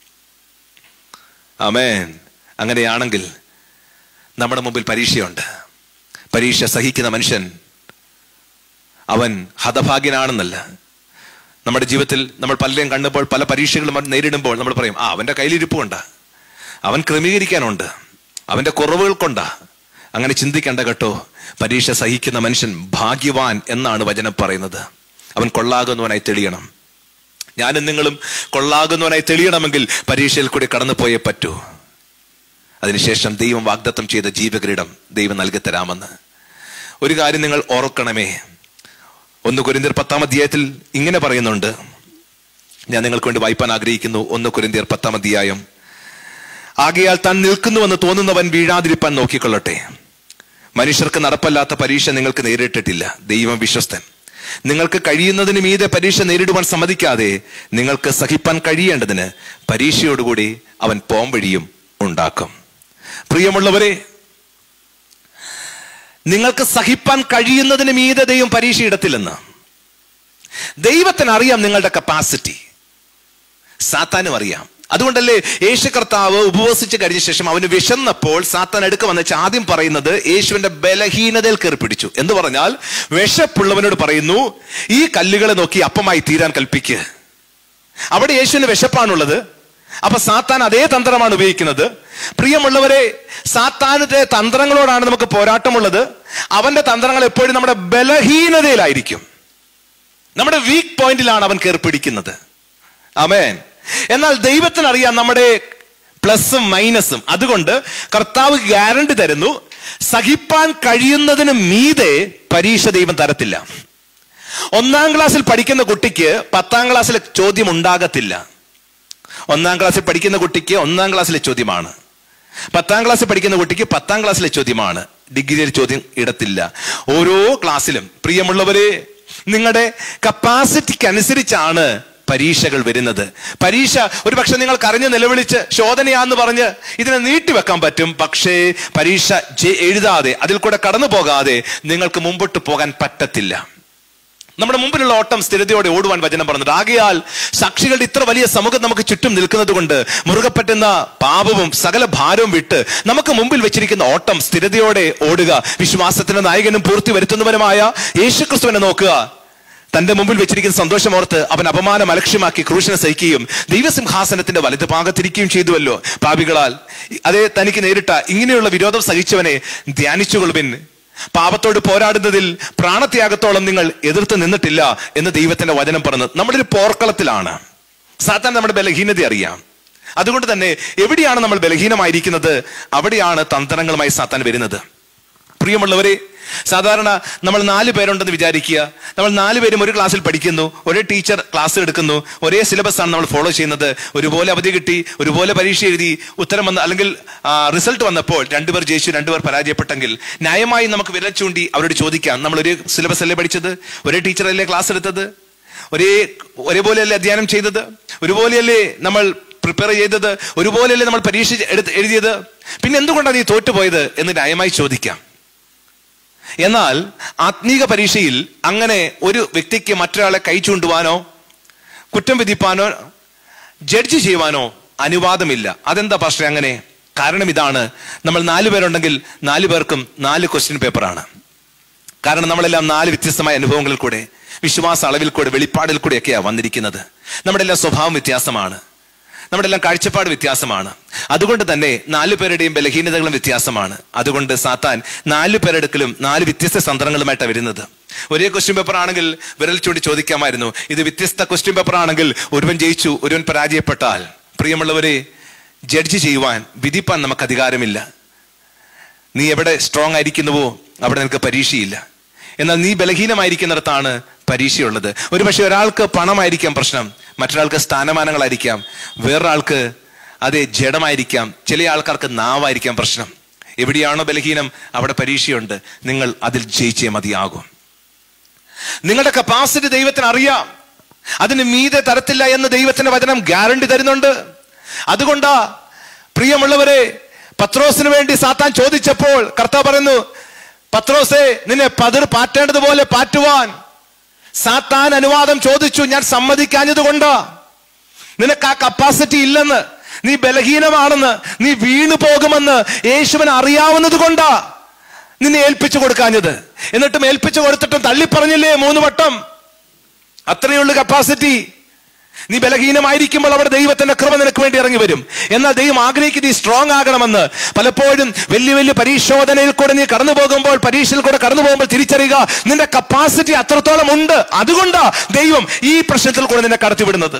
അമേൻ അങ്ങനെയാണെങ്കിൽ നമ്മുടെ മുമ്പിൽ പരീക്ഷയുണ്ട് പരീക്ഷ സഹിക്കുന്ന മനുഷ്യൻ അവൻ ഹതഭാഗ്യനാണെന്നല്ല നമ്മുടെ ജീവിതത്തിൽ നമ്മൾ പലരെയും കണ്ടപ്പോൾ പല പരീക്ഷകളും അവൻ നേരിടുമ്പോൾ നമ്മൾ പറയും ആ അവന്റെ കയ്യിലിരിപ്പുണ്ട് അവൻ ക്രമീകരിക്കാനുണ്ട് അവന്റെ കുറവുകൾ കൊണ്ടാ അങ്ങനെ ചിന്തിക്കേണ്ട കേട്ടോ പരീക്ഷ സഹിക്കുന്ന മനുഷ്യൻ ഭാഗ്യവാൻ എന്നാണ് വചനം പറയുന്നത് അവൻ കൊള്ളാകുന്നവനായി തെളിയണം ഞാനും നിങ്ങളും കൊള്ളാകുന്നവനായി തെളിയണമെങ്കിൽ പരീക്ഷയിൽ കൂടി കടന്നു പോയേ പറ്റൂ അതിനുശേഷം ദൈവം വാഗ്ദത്തം ചെയ്ത ജീവകിരീടം ദൈവം നൽകി തരാമെന്ന് ഒരു കാര്യം നിങ്ങൾ ഓർക്കണമേ ഒന്ന് കുരിന്തിയർ പത്താം അധ്യായത്തിൽ ഇങ്ങനെ പറയുന്നുണ്ട് ഞാൻ നിങ്ങൾക്ക് വേണ്ടി വായിപ്പാൻ ആഗ്രഹിക്കുന്നു ഒന്ന് കുരിന്തിയർ പത്താം അധ്യായം ആകയാൽ താൻ നിൽക്കുന്നുവെന്ന് തോന്നുന്നവൻ വീഴാതിരിപ്പാൻ നോക്കിക്കൊള്ളട്ടെ മനുഷ്യർക്ക് നടപ്പല്ലാത്ത പരീക്ഷ നിങ്ങൾക്ക് നേരിട്ടിട്ടില്ല ദൈവം വിശ്വസ്തൻ നിങ്ങൾക്ക് കഴിയുന്നതിന് മീതെ പരീക്ഷ നേരിടുവാൻ സമ്മതിക്കാതെ നിങ്ങൾക്ക് സഹിപ്പാൻ കഴിയേണ്ടതിന് പരീക്ഷയോടുകൂടി അവൻ പോംവഴിയും ഉണ്ടാക്കും പ്രിയമുള്ളവരെ നിങ്ങൾക്ക് സഹിപ്പാൻ കഴിയുന്നതിന് മീതെ ദൈവം പരീക്ഷ ഇടത്തില്ലെന്ന് ദൈവത്തിന് അറിയാം നിങ്ങളുടെ കപ്പാസിറ്റി സാത്താനും അറിയാം അതുകൊണ്ടല്ലേ യേശു കർത്താവ് ഉപവസിച്ച് കഴിഞ്ഞ ശേഷം അവന് വിശന്നപ്പോൾ സാത്താൻ അടുക്ക വന്ന ആദ്യം പറയുന്നത് യേശുവിന്റെ ബലഹീനതയിൽ കയറി പിടിച്ചു എന്ന് പറഞ്ഞാൽ വിശപ്പുള്ളവനോട് പറയുന്നു ഈ കല്ലുകളെ നോക്കി അപ്പമായി തീരാൻ കൽപ്പിക്കുക അവിടെ യേശുവിന് വിശപ്പാണുള്ളത് അപ്പൊ സാത്താൻ അതേ തന്ത്രമാണ് ഉപയോഗിക്കുന്നത് പ്രിയമുള്ളവരെ സാത്താനത്തെ തന്ത്രങ്ങളോടാണ് നമുക്ക് പോരാട്ടമുള്ളത് അവന്റെ തന്ത്രങ്ങൾ എപ്പോഴും നമ്മുടെ ബലഹീനതയിലായിരിക്കും നമ്മുടെ വീക്ക് പോയിന്റിലാണ് അവൻ കയറി പിടിക്കുന്നത് അമേൻ എന്നാൽ ദൈവത്തിനറിയാം നമ്മുടെ പ്ലസും മൈനസും അതുകൊണ്ട് കർത്താവ് ഗ്യാരണ്ടി തരുന്നു സഹിപ്പാൻ കഴിയുന്നതിന് മീതെ പരീക്ഷ ദൈവം തരത്തില്ല ഒന്നാം ക്ലാസ്സിൽ പഠിക്കുന്ന കുട്ടിക്ക് പത്താം ക്ലാസ്സിലെ ചോദ്യം ഉണ്ടാകത്തില്ല ഒന്നാം ക്ലാസ്സിൽ പഠിക്കുന്ന കുട്ടിക്ക് ഒന്നാം ക്ലാസ്സിലെ ചോദ്യമാണ് പത്താം ക്ലാസ്സിൽ പഠിക്കുന്ന കുട്ടിക്ക് പത്താം ക്ലാസ്സിലെ ചോദ്യമാണ് ഡിഗ്രിയിൽ ചോദ്യം ഇടത്തില്ല ഓരോ ക്ലാസ്സിലും പ്രിയമുള്ളവരെ നിങ്ങളുടെ കപ്പാസിറ്റിക്ക് അനുസരിച്ചാണ് പരീക്ഷകൾ വരുന്നത് പരീക്ഷ ഒരു പക്ഷെ നിങ്ങൾ കരഞ്ഞ് നിലവിളിച്ച് ശോധനയാന്ന് പറഞ്ഞ് ഇതിനെ നീട്ടിവെക്കാൻ പറ്റും പക്ഷേ പരീക്ഷ ജെ- എഴുതാതെ അതിൽ കൂടെ കടന്നു പോകാതെ നിങ്ങൾക്ക് മുമ്പോട്ട് പോകാൻ പറ്റത്തില്ല നമ്മുടെ മുമ്പിലുള്ള ഓട്ടം സ്ഥിരതയോടെ ഓടുവാൻ വചനം പറഞ്ഞത് ആകയാൽ സാക്ഷികളുടെ ഇത്ര വലിയ സമൂഹം നമുക്ക് ചുറ്റും നിൽക്കുന്നത് കൊണ്ട് മുറുകെ പറ്റുന്ന പാപവും സകല ഭാരവും വിട്ട് നമുക്ക് മുമ്പിൽ വെച്ചിരിക്കുന്ന ഓട്ടം സ്ഥിരതയോടെ ഓടുക വിശ്വാസത്തിന്റെ നായകനും പൂർത്തി വരുത്തുന്നവനുമായ യേശുക്രിസ്തുവിനെ നോക്കുക തന്റെ മുമ്പിൽ വെച്ചിരിക്കുന്ന സന്തോഷമോർത്ത് അവൻ അപമാനം അലക്ഷ്യമാക്കി ക്രൂശനെ സഹിക്കുകയും ദൈവസിംഹാസനത്തിന്റെ വലത് ഭാഗത്തിരിക്കുകയും ചെയ്തുവല്ലോ പാപികളാൽ അതേ തനിക്ക് നേരിട്ട ഇങ്ങനെയുള്ള വിരോധം സഹിച്ചവനെ ധ്യാനിച്ചുകൊള്ളുവിൻ പാപത്തോട് പോരാടുന്നതിൽ പ്രാണത്യാഗത്തോളം നിങ്ങൾ എതിർത്ത് നിന്നിട്ടില്ല എന്ന് ദൈവത്തിന്റെ വചനം പറഞ്ഞു നമ്മളൊരു പോർക്കളത്തിലാണ് സാത്താൻ നമ്മുടെ ബലഹീനത അറിയാം അതുകൊണ്ട് തന്നെ എവിടെയാണ് നമ്മൾ ബലഹീനമായിരിക്കുന്നത് അവിടെയാണ് തന്ത്രങ്ങളുമായി സാത്താൻ വരുന്നത് പ്രിയമുള്ളവരെ സാധാരണ നമ്മൾ നാല് പേരുണ്ടെന്ന് വിചാരിക്കുക നമ്മൾ നാല് പേരും ഒരു ക്ലാസ്സിൽ പഠിക്കുന്നു ഒരേ ടീച്ചർ ക്ലാസ് എടുക്കുന്നു ഒരേ സിലബസ് ആണ് നമ്മൾ ഫോളോ ചെയ്യുന്നത് ഒരുപോലെ അവധി കിട്ടി ഒരുപോലെ പരീക്ഷ എഴുതി ഉത്തരം വന്ന അല്ലെങ്കിൽ റിസൾട്ട് വന്നപ്പോൾ രണ്ടുപേർ ജയിച്ചു രണ്ടുപേർ പരാജയപ്പെട്ടെങ്കിൽ ന്യായമായി നമുക്ക് വിരൽ ചൂണ്ടി അവരോട് ചോദിക്കാം നമ്മൾ ഒരേ സിലബസ് അല്ലേ പഠിച്ചത് ഒരേ ടീച്ചറല്ലേ ക്ലാസ് എടുത്തത് ഒരേ ഒരേപോലെയല്ലേ അധ്യയനം ചെയ്തത് ഒരുപോലെയല്ലേ നമ്മൾ പ്രിപ്പയർ ചെയ്തത് ഒരുപോലെയല്ലേ നമ്മൾ പരീക്ഷ എടുത്ത് എഴുതിയത് പിന്നെ എന്തുകൊണ്ടാണ് നീ തോറ്റുപോയത് എന്ന് ന്യായമായി ചോദിക്കാം എന്നാൽ ആത്മീക പരീക്ഷയിൽ അങ്ങനെ ഒരു വ്യക്തിക്ക് മറ്റൊരാളെ കൈ ചൂണ്ടുവാനോ കുറ്റം വിധിപ്പാനോ ജഡ്ജ് ചെയ്യുവാനോ അനുവാദമില്ല അതെന്താ പക്ഷേ അങ്ങനെ കാരണം ഇതാണ് നമ്മൾ നാലു പേരുണ്ടെങ്കിൽ നാലു പേർക്കും നാല് ക്വസ്റ്റ്യൻ പേപ്പറാണ് കാരണം നമ്മളെല്ലാം നാല് വ്യത്യസ്തമായ അനുഭവങ്ങളിൽ കൂടെ വിശ്വാസ അളവിൽ കൂടെ വെളിപ്പാടിൽ കൂടെയൊക്കെയാണ് വന്നിരിക്കുന്നത് നമ്മുടെ എല്ലാം സ്വഭാവം വ്യത്യാസമാണ് നമ്മുടെ എല്ലാം കാഴ്ചപ്പാട് വ്യത്യാസമാണ് അതുകൊണ്ട് തന്നെ നാലു പേരുടെയും ബലഹീനതകളും വ്യത്യാസമാണ് അതുകൊണ്ട് സാത്താൻ നാലു പേരെടുക്കലും നാല് വ്യത്യസ്ത തന്ത്രങ്ങളുമായിട്ടാണ് വരുന്നത് ഒരേ ക്വസ്റ്റ്യൻ പേപ്പർ ആണെങ്കിൽ വിരൽ ചൂണ്ടി ചോദിക്കാമായിരുന്നു ഇത് വ്യത്യസ്ത ക്വസ്റ്റ്യൻ പേപ്പർ ആണെങ്കിൽ ഒരുവൻ ജയിച്ചു ഒരുവൻ പരാജയപ്പെട്ടാൽ പ്രിയമുള്ളവരെ ജഡ്ജ് ചെയ്യുവാൻ വിധിപ്പാൻ നമുക്ക് അധികാരമില്ല നീ എവിടെ സ്ട്രോങ് ആയിരിക്കുന്നുവോ അവിടെ നിനക്ക് പരീക്ഷയില്ല എന്നാൽ നീ ബലഹീനമായിരിക്കുന്നിടത്താണ് പരീക്ഷയുള്ളത് ഒരുപക്ഷെ ഒരാൾക്ക് പണമായിരിക്കാം പ്രശ്നം മറ്റൊരാൾക്ക് സ്ഥാനമാനങ്ങളായിരിക്കാം വേറൊരാൾക്ക് അതെ ജഡമായിരിക്കാം ചില ആൾക്കാർക്ക് നാവായിരിക്കാം പ്രശ്നം എവിടെയാണോ ബലഹീനം അവിടെ പരീക്ഷയുണ്ട് നിങ്ങൾ അതിൽ ജയിച്ചേ മതിയാകും നിങ്ങളുടെ കപ്പാസിറ്റി ദൈവത്തിന് അറിയാം അതിന് മീതെ തരത്തില്ല എന്ന് ദൈവത്തിന്റെ വചനം ഗ്യാരണ്ടി തരുന്നുണ്ട് അതുകൊണ്ടാ പ്രിയമുള്ളവരെ പത്രോസിന് വേണ്ടി സാത്താൻ ചോദിച്ചപ്പോൾ കർത്താവ് പറയുന്നു പത്രോസെ നിന്നെ പതിർ പാറ്റേണ്ടതുപോലെ പാറ്റുവാൻ സാത്താൻ അനുവാദം ചോദിച്ചു ഞാൻ സമ്മതിക്കാഞ്ഞത് കൊണ്ടാ നിനക്ക് ആ കപ്പാസിറ്റി ഇല്ലെന്ന് നീ ബലഹീനമാണെന്ന് നീ വീണു പോകുമെന്ന് യേശുവിന് അറിയാവുന്നത് കൊണ്ടാ നിന്നെ ഏൽപ്പിച്ചു കൊടുക്കാഞ്ഞത് എന്നിട്ടും ഏൽപ്പിച്ചു കൊടുത്തിട്ടും തള്ളിപ്പറഞ്ഞില്ലേ മൂന്ന് വട്ടം അത്രയുള്ളൂ കപ്പാസിറ്റി നീ ബലഹീനമായിരിക്കുമ്പോൾ അവിടെ ദൈവത്തിന്റെ കൃപ നിനക്ക് വേണ്ടി ഇറങ്ങി വരും എന്നാൽ ദൈവം ആഗ്രഹിക്കുന്നത് നീ സ്ട്രോങ് ആകണമെന്ന് പലപ്പോഴും വലിയ വലിയ പരിശോധനയിൽ കൂടെ നീ കടന്നു പോകുമ്പോൾ പരീക്ഷയിൽ കൂടെ കടന്നു പോകുമ്പോൾ തിരിച്ചറിയുക നിന്റെ കപ്പാസിറ്റി അത്രത്തോളം ഉണ്ട് അതുകൊണ്ടാ ദൈവം ഈ പ്രശ്നത്തിൽ കൂടെ നിന്നെ കടത്തിവിടുന്നത്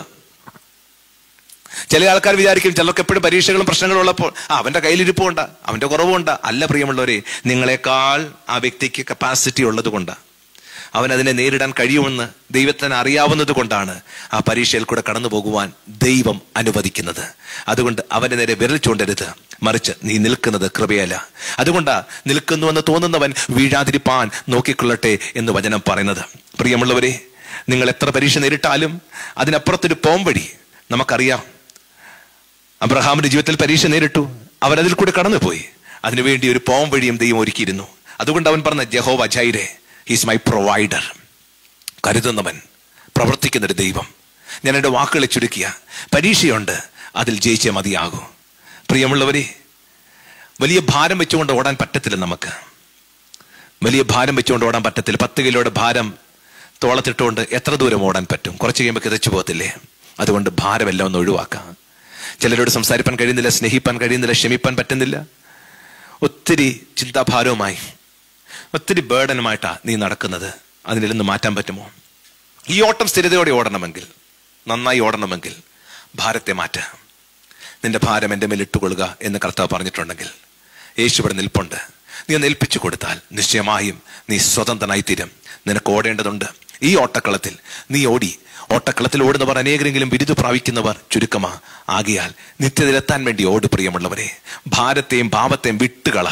ചില ആൾക്കാർ വിചാരിക്കും ചിലർക്ക് എപ്പോഴും പരീക്ഷകളും പ്രശ്നങ്ങളും ഉള്ളപ്പോൾ ആ അവന്റെ കയ്യിലിരിപ്പുണ്ട അവന്റെ കുറവുണ്ട് അല്ല പ്രിയമുള്ളവരെ നിങ്ങളെക്കാൾ ആ വ്യക്തിക്ക് കപ്പാസിറ്റി ഉള്ളത് കൊണ്ടാണ് അവൻ അതിനെ നേരിടാൻ കഴിയുമെന്ന് ദൈവത്തിന് അറിയാവുന്നത് കൊണ്ടാണ് ആ പരീക്ഷയിൽ കൂടെ കടന്നു പോകുവാൻ ദൈവം അനുവദിക്കുന്നത് അതുകൊണ്ട് അവന്റെ നേരെ വിരൽ ചൂണ്ടരുത് മറിച്ച് നീ നിൽക്കുന്നത് കൃപയല്ല അതുകൊണ്ടാ നിൽക്കുന്നുവെന്ന് തോന്നുന്നവൻ വീഴാതിരിപ്പാൻ നോക്കിക്കൊള്ളട്ടെ എന്ന് വചനം പറയുന്നത് പ്രിയമുള്ളവരെ നിങ്ങൾ എത്ര പരീക്ഷ നേരിട്ടാലും അതിനപ്പുറത്തൊരു പോംവഴി നമുക്കറിയാം അബ്രഹാമിന്റെ ജീവിതത്തിൽ പരീക്ഷ നേരിട്ടു അവൻ അതിൽ കൂടെ കടന്നുപോയി അതിനുവേണ്ടി ഒരു പോം വഴിയും ദൈവം ഒരുക്കിയിരുന്നു അതുകൊണ്ട് അവൻ പറഞ്ഞ Jehovah Jireh he's my provider കരുതുന്നവൻ പ്രവർത്തിക്കുന്നൊരു ദൈവം ഞാൻ എൻ്റെ വാക്കുകളെ ചുരുക്കിയ പരീക്ഷയുണ്ട് അതിൽ ജയിച്ചേ മതിയാകൂ പ്രിയമുള്ളവരെ വലിയ ഭാരം വെച്ചുകൊണ്ട് ഓടാൻ പറ്റത്തില്ല നമുക്ക് വലിയ ഭാരം വെച്ചുകൊണ്ട് ഓടാൻ പറ്റത്തില്ല പത്ത് കിലോയുടെ ഭാരം തോളത്തിട്ടുകൊണ്ട് എത്ര ദൂരം ഓടാൻ പറ്റും കുറച്ച് കഴിയുമ്പോൾ കിതച്ചു പോകത്തില്ലേ അതുകൊണ്ട് ഭാരമെല്ലാം ഒന്ന് ഒഴിവാക്കാം ചിലരോട് സംസാരിപ്പാൻ കഴിയുന്നില്ല സ്നേഹിപ്പാൻ കഴിയുന്നില്ല ക്ഷമിപ്പാൻ പറ്റുന്നില്ല ഒത്തിരി ചിന്താഭാരവുമായി ഒത്തിരി ബേർഡനുമായിട്ടാ നീ നടക്കുന്നത് അതിൽ നിന്ന് മാറ്റാൻ പറ്റുമോ ഈ ഓട്ടം സ്ഥിരതയോടെ ഓടണമെങ്കിൽ നന്നായി ഓടണമെങ്കിൽ ഭാരത്തെ മാറ്റുക നിന്റെ ഭാരം എൻ്റെ മേൽ ഇട്ടുകൊള്ളുക എന്ന് കർത്താവ് പറഞ്ഞിട്ടുണ്ടെങ്കിൽ യേശു ഇവിടെ നിൽപ്പുണ്ട് നീ ഒന്ന് ഏൽപ്പിച്ചു കൊടുത്താൽ നിശ്ചയമായും നീ സ്വതന്ത്രനായി തീരും നിനക്ക് ഓടേണ്ടതുണ്ട് ഈ ഓട്ടക്കളത്തിൽ നീ ഓടി ഓട്ടക്കളത്തിൽ ഓടുന്നവർ അനേകരെങ്കിലും ബിരുദ പ്രാപിക്കുന്നവർ ചുരുക്കമാ ആകിയാൽ നിത്യതയിലെത്താൻ വേണ്ടി ഓട് പ്രിയമുള്ളവരെ ഭാരത്തെയും പാപത്തെയും വിട്ടുകള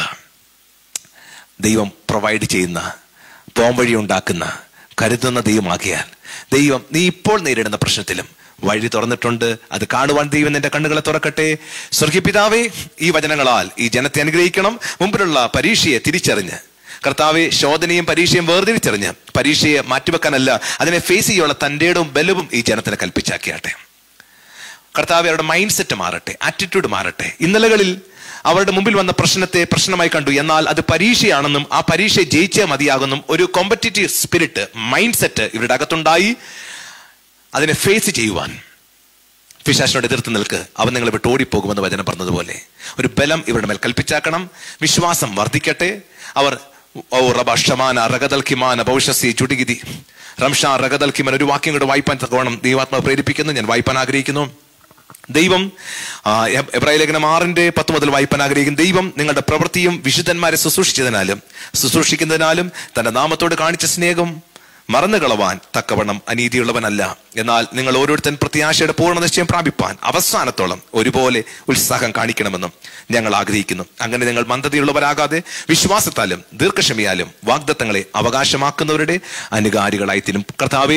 ദൈവം പ്രൊവൈഡ് ചെയ്യുന്ന പോംവഴി ഉണ്ടാക്കുന്ന കരുതുന്ന ദൈവമാകിയാൽ ദൈവം നീ ഇപ്പോൾ നേരിടുന്ന പ്രശ്നത്തിലും വഴി തുറന്നിട്ടുണ്ട് അത് കാണുവാൻ ദൈവം നിന്റെ കണ്ണുകളെ തുറക്കട്ടെ സ്വർഗീയപിതാവേ ഈ വചനങ്ങളാൽ ഈ ജനത്തെ അനുഗ്രഹിക്കണം മുമ്പിലുള്ള പരീക്ഷയെ തിരിച്ചറിഞ്ഞ് കർത്താവെ ശോധനയും പരീക്ഷയും വേർതിരിച്ചറിഞ്ഞ് പരീക്ഷയെ മാറ്റിവെക്കാനല്ല അതിനെ ഫേസ് ചെയ്യാനുള്ള തൻ്റെ ഇടവും ബലവും ഈ ജനത്തിന് കൽപ്പിച്ചാക്കിയാട്ടെ കർത്താവ് അവരുടെ മൈൻഡ് സെറ്റ് മാറട്ടെ ആറ്റിറ്റ്യൂഡ് മാറട്ടെ ഇന്നലകളിൽ അവരുടെ മുമ്പിൽ വന്ന പ്രശ്നത്തെ പ്രശ്നമായി കണ്ടു എന്നാൽ അത് പരീക്ഷയാണെന്നും ആ പരീക്ഷ ജയിച്ചേ മതിയാകുന്നും ഒരു കോമ്പറ്റീറ്റീവ് സ്പിരിറ്റ് മൈൻഡ് സെറ്റ് ഇവരുടെ അകത്തുണ്ടായി അതിനെ ഫേസ് ചെയ്യുവാൻ പിശാശിനോട് എതിർത്ത് നിൽക്ക് അവൻ നിങ്ങളെ വിട്ട് ഓടിപ്പോകുമെന്ന് വചനം പറഞ്ഞതുപോലെ ഒരു ബലം ഇവരുടെ മേൽ കൽപ്പിച്ചാക്കണം വിശ്വാസം വർദ്ധിക്കട്ടെ അവർ ഓ റബ ഷമാന റഗദൽക്കിമാന ഭൗഷസി ചുടിഗിതി റംഷ റഗദൽക്കിമാൻ ഒരു വാക്യം കൂടെ വായിപ്പാൻ തക്കവണ്ണം ദൈവാത്മാവ് പ്രേരിപ്പിക്കുന്നു ഞാൻ വായിപ്പാൻ ആഗ്രഹിക്കുന്നു ദൈവം ആ, എബ്- എബ്രായ ലേഖനം ആറിന്റെ പത്ത് മുതൽ വായിപ്പാൻ ആഗ്രഹിക്കും ദൈവം നിങ്ങളുടെ പ്രവൃത്തിയും വിശുദ്ധന്മാരെ ശുശ്രൂഷിച്ചതിനാലും ശുശ്രൂഷിക്കുന്നതിനാലും തന്റെ നാമത്തോട് കാണിച്ച സ്നേഹം മറന്നു കളവാൻ തക്കവണ്ണം അനീതിയുള്ളവനല്ല എന്നാൽ നിങ്ങൾ ഓരോരുത്തൻ പ്രത്യാശയുടെ പൂർണ്ണ നിശ്ചയം പ്രാപിപ്പാൻ അവസാനത്തോളം ഒരുപോലെ ഉത്സാഹം കാണിക്കണമെന്നും ഞങ്ങൾ ആഗ്രഹിക്കുന്നു അങ്ങനെ നിങ്ങൾ മന്ദതയുള്ളവരാകാതെ വിശ്വാസത്താലും ദീർഘക്ഷമയാലും വാഗ്ദത്തങ്ങളെ അവകാശമാക്കുന്നവരുടെ അനുകാരികളായി തീരും കർത്താവേ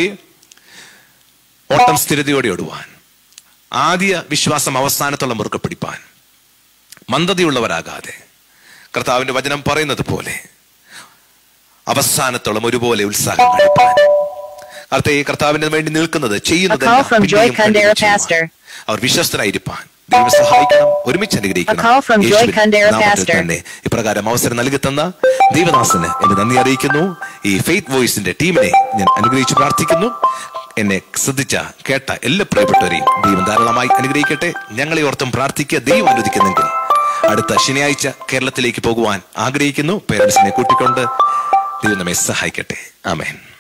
ഓട്ടം സ്ഥിരതയോടെ ഓടുവാൻ ആദ്യ വിശ്വാസം അവസാനത്തോളം മുറുക്കെ പിടിപ്പാൻ മന്ദതയുള്ളവരാകാതെ കർത്താവിന്റെ വചനം പറയുന്നത് പോലെ അവസാനത്തോളം ഒരുപോലെ ഉത്സാഹം കാണിപ്പാൻ കർത്ത ഈ കർത്താവിന് വേണ്ടി നിൽക്കുന്നത് ചെയ്യുന്നത് A call from Joy Kandera Pastor. അവർ വിശ്വസ്തരായിരിക്കാൻ ദൈവം സഹായിക്കണം ഒരുമിച്ച് അനുഗ്രഹിക്കണം A call from Joy യേശുവിൻ Kandera നാമത്തിൽ Pastor. തന്നെ ഇപ്രകാരം അവസരം നൽകി തന്ന ദൈവദാസന് എന്നെ നന്ദി അറിയിക്കുന്നു ഈ ഫെയ്ത്ത് വോയിസിന്റെ ടീമിനെ ഞാൻ അനുഗ്രഹിച്ചു പ്രാർത്ഥിക്കുന്നു എന്നെ ശ്രദ്ധിച്ച കേട്ട എല്ലാ പ്രിയപ്പെട്ടവരെയും ദൈവം ധാരാളമായി അനുഗ്രഹിക്കട്ടെ ഞങ്ങളെ ഓർത്തും പ്രാർത്ഥിക്കുക ദൈവം അനുവദിക്കുന്നെങ്കിൽ അടുത്ത ശനിയാഴ്ച കേരളത്തിലേക്ക് പോകുവാൻ ആഗ്രഹിക്കുന്നു പേരൻസിനെ കൂട്ടിക്കൊണ്ട് ദൈവം നമ്മെ സഹായിക്കട്ടെ ആമേൻ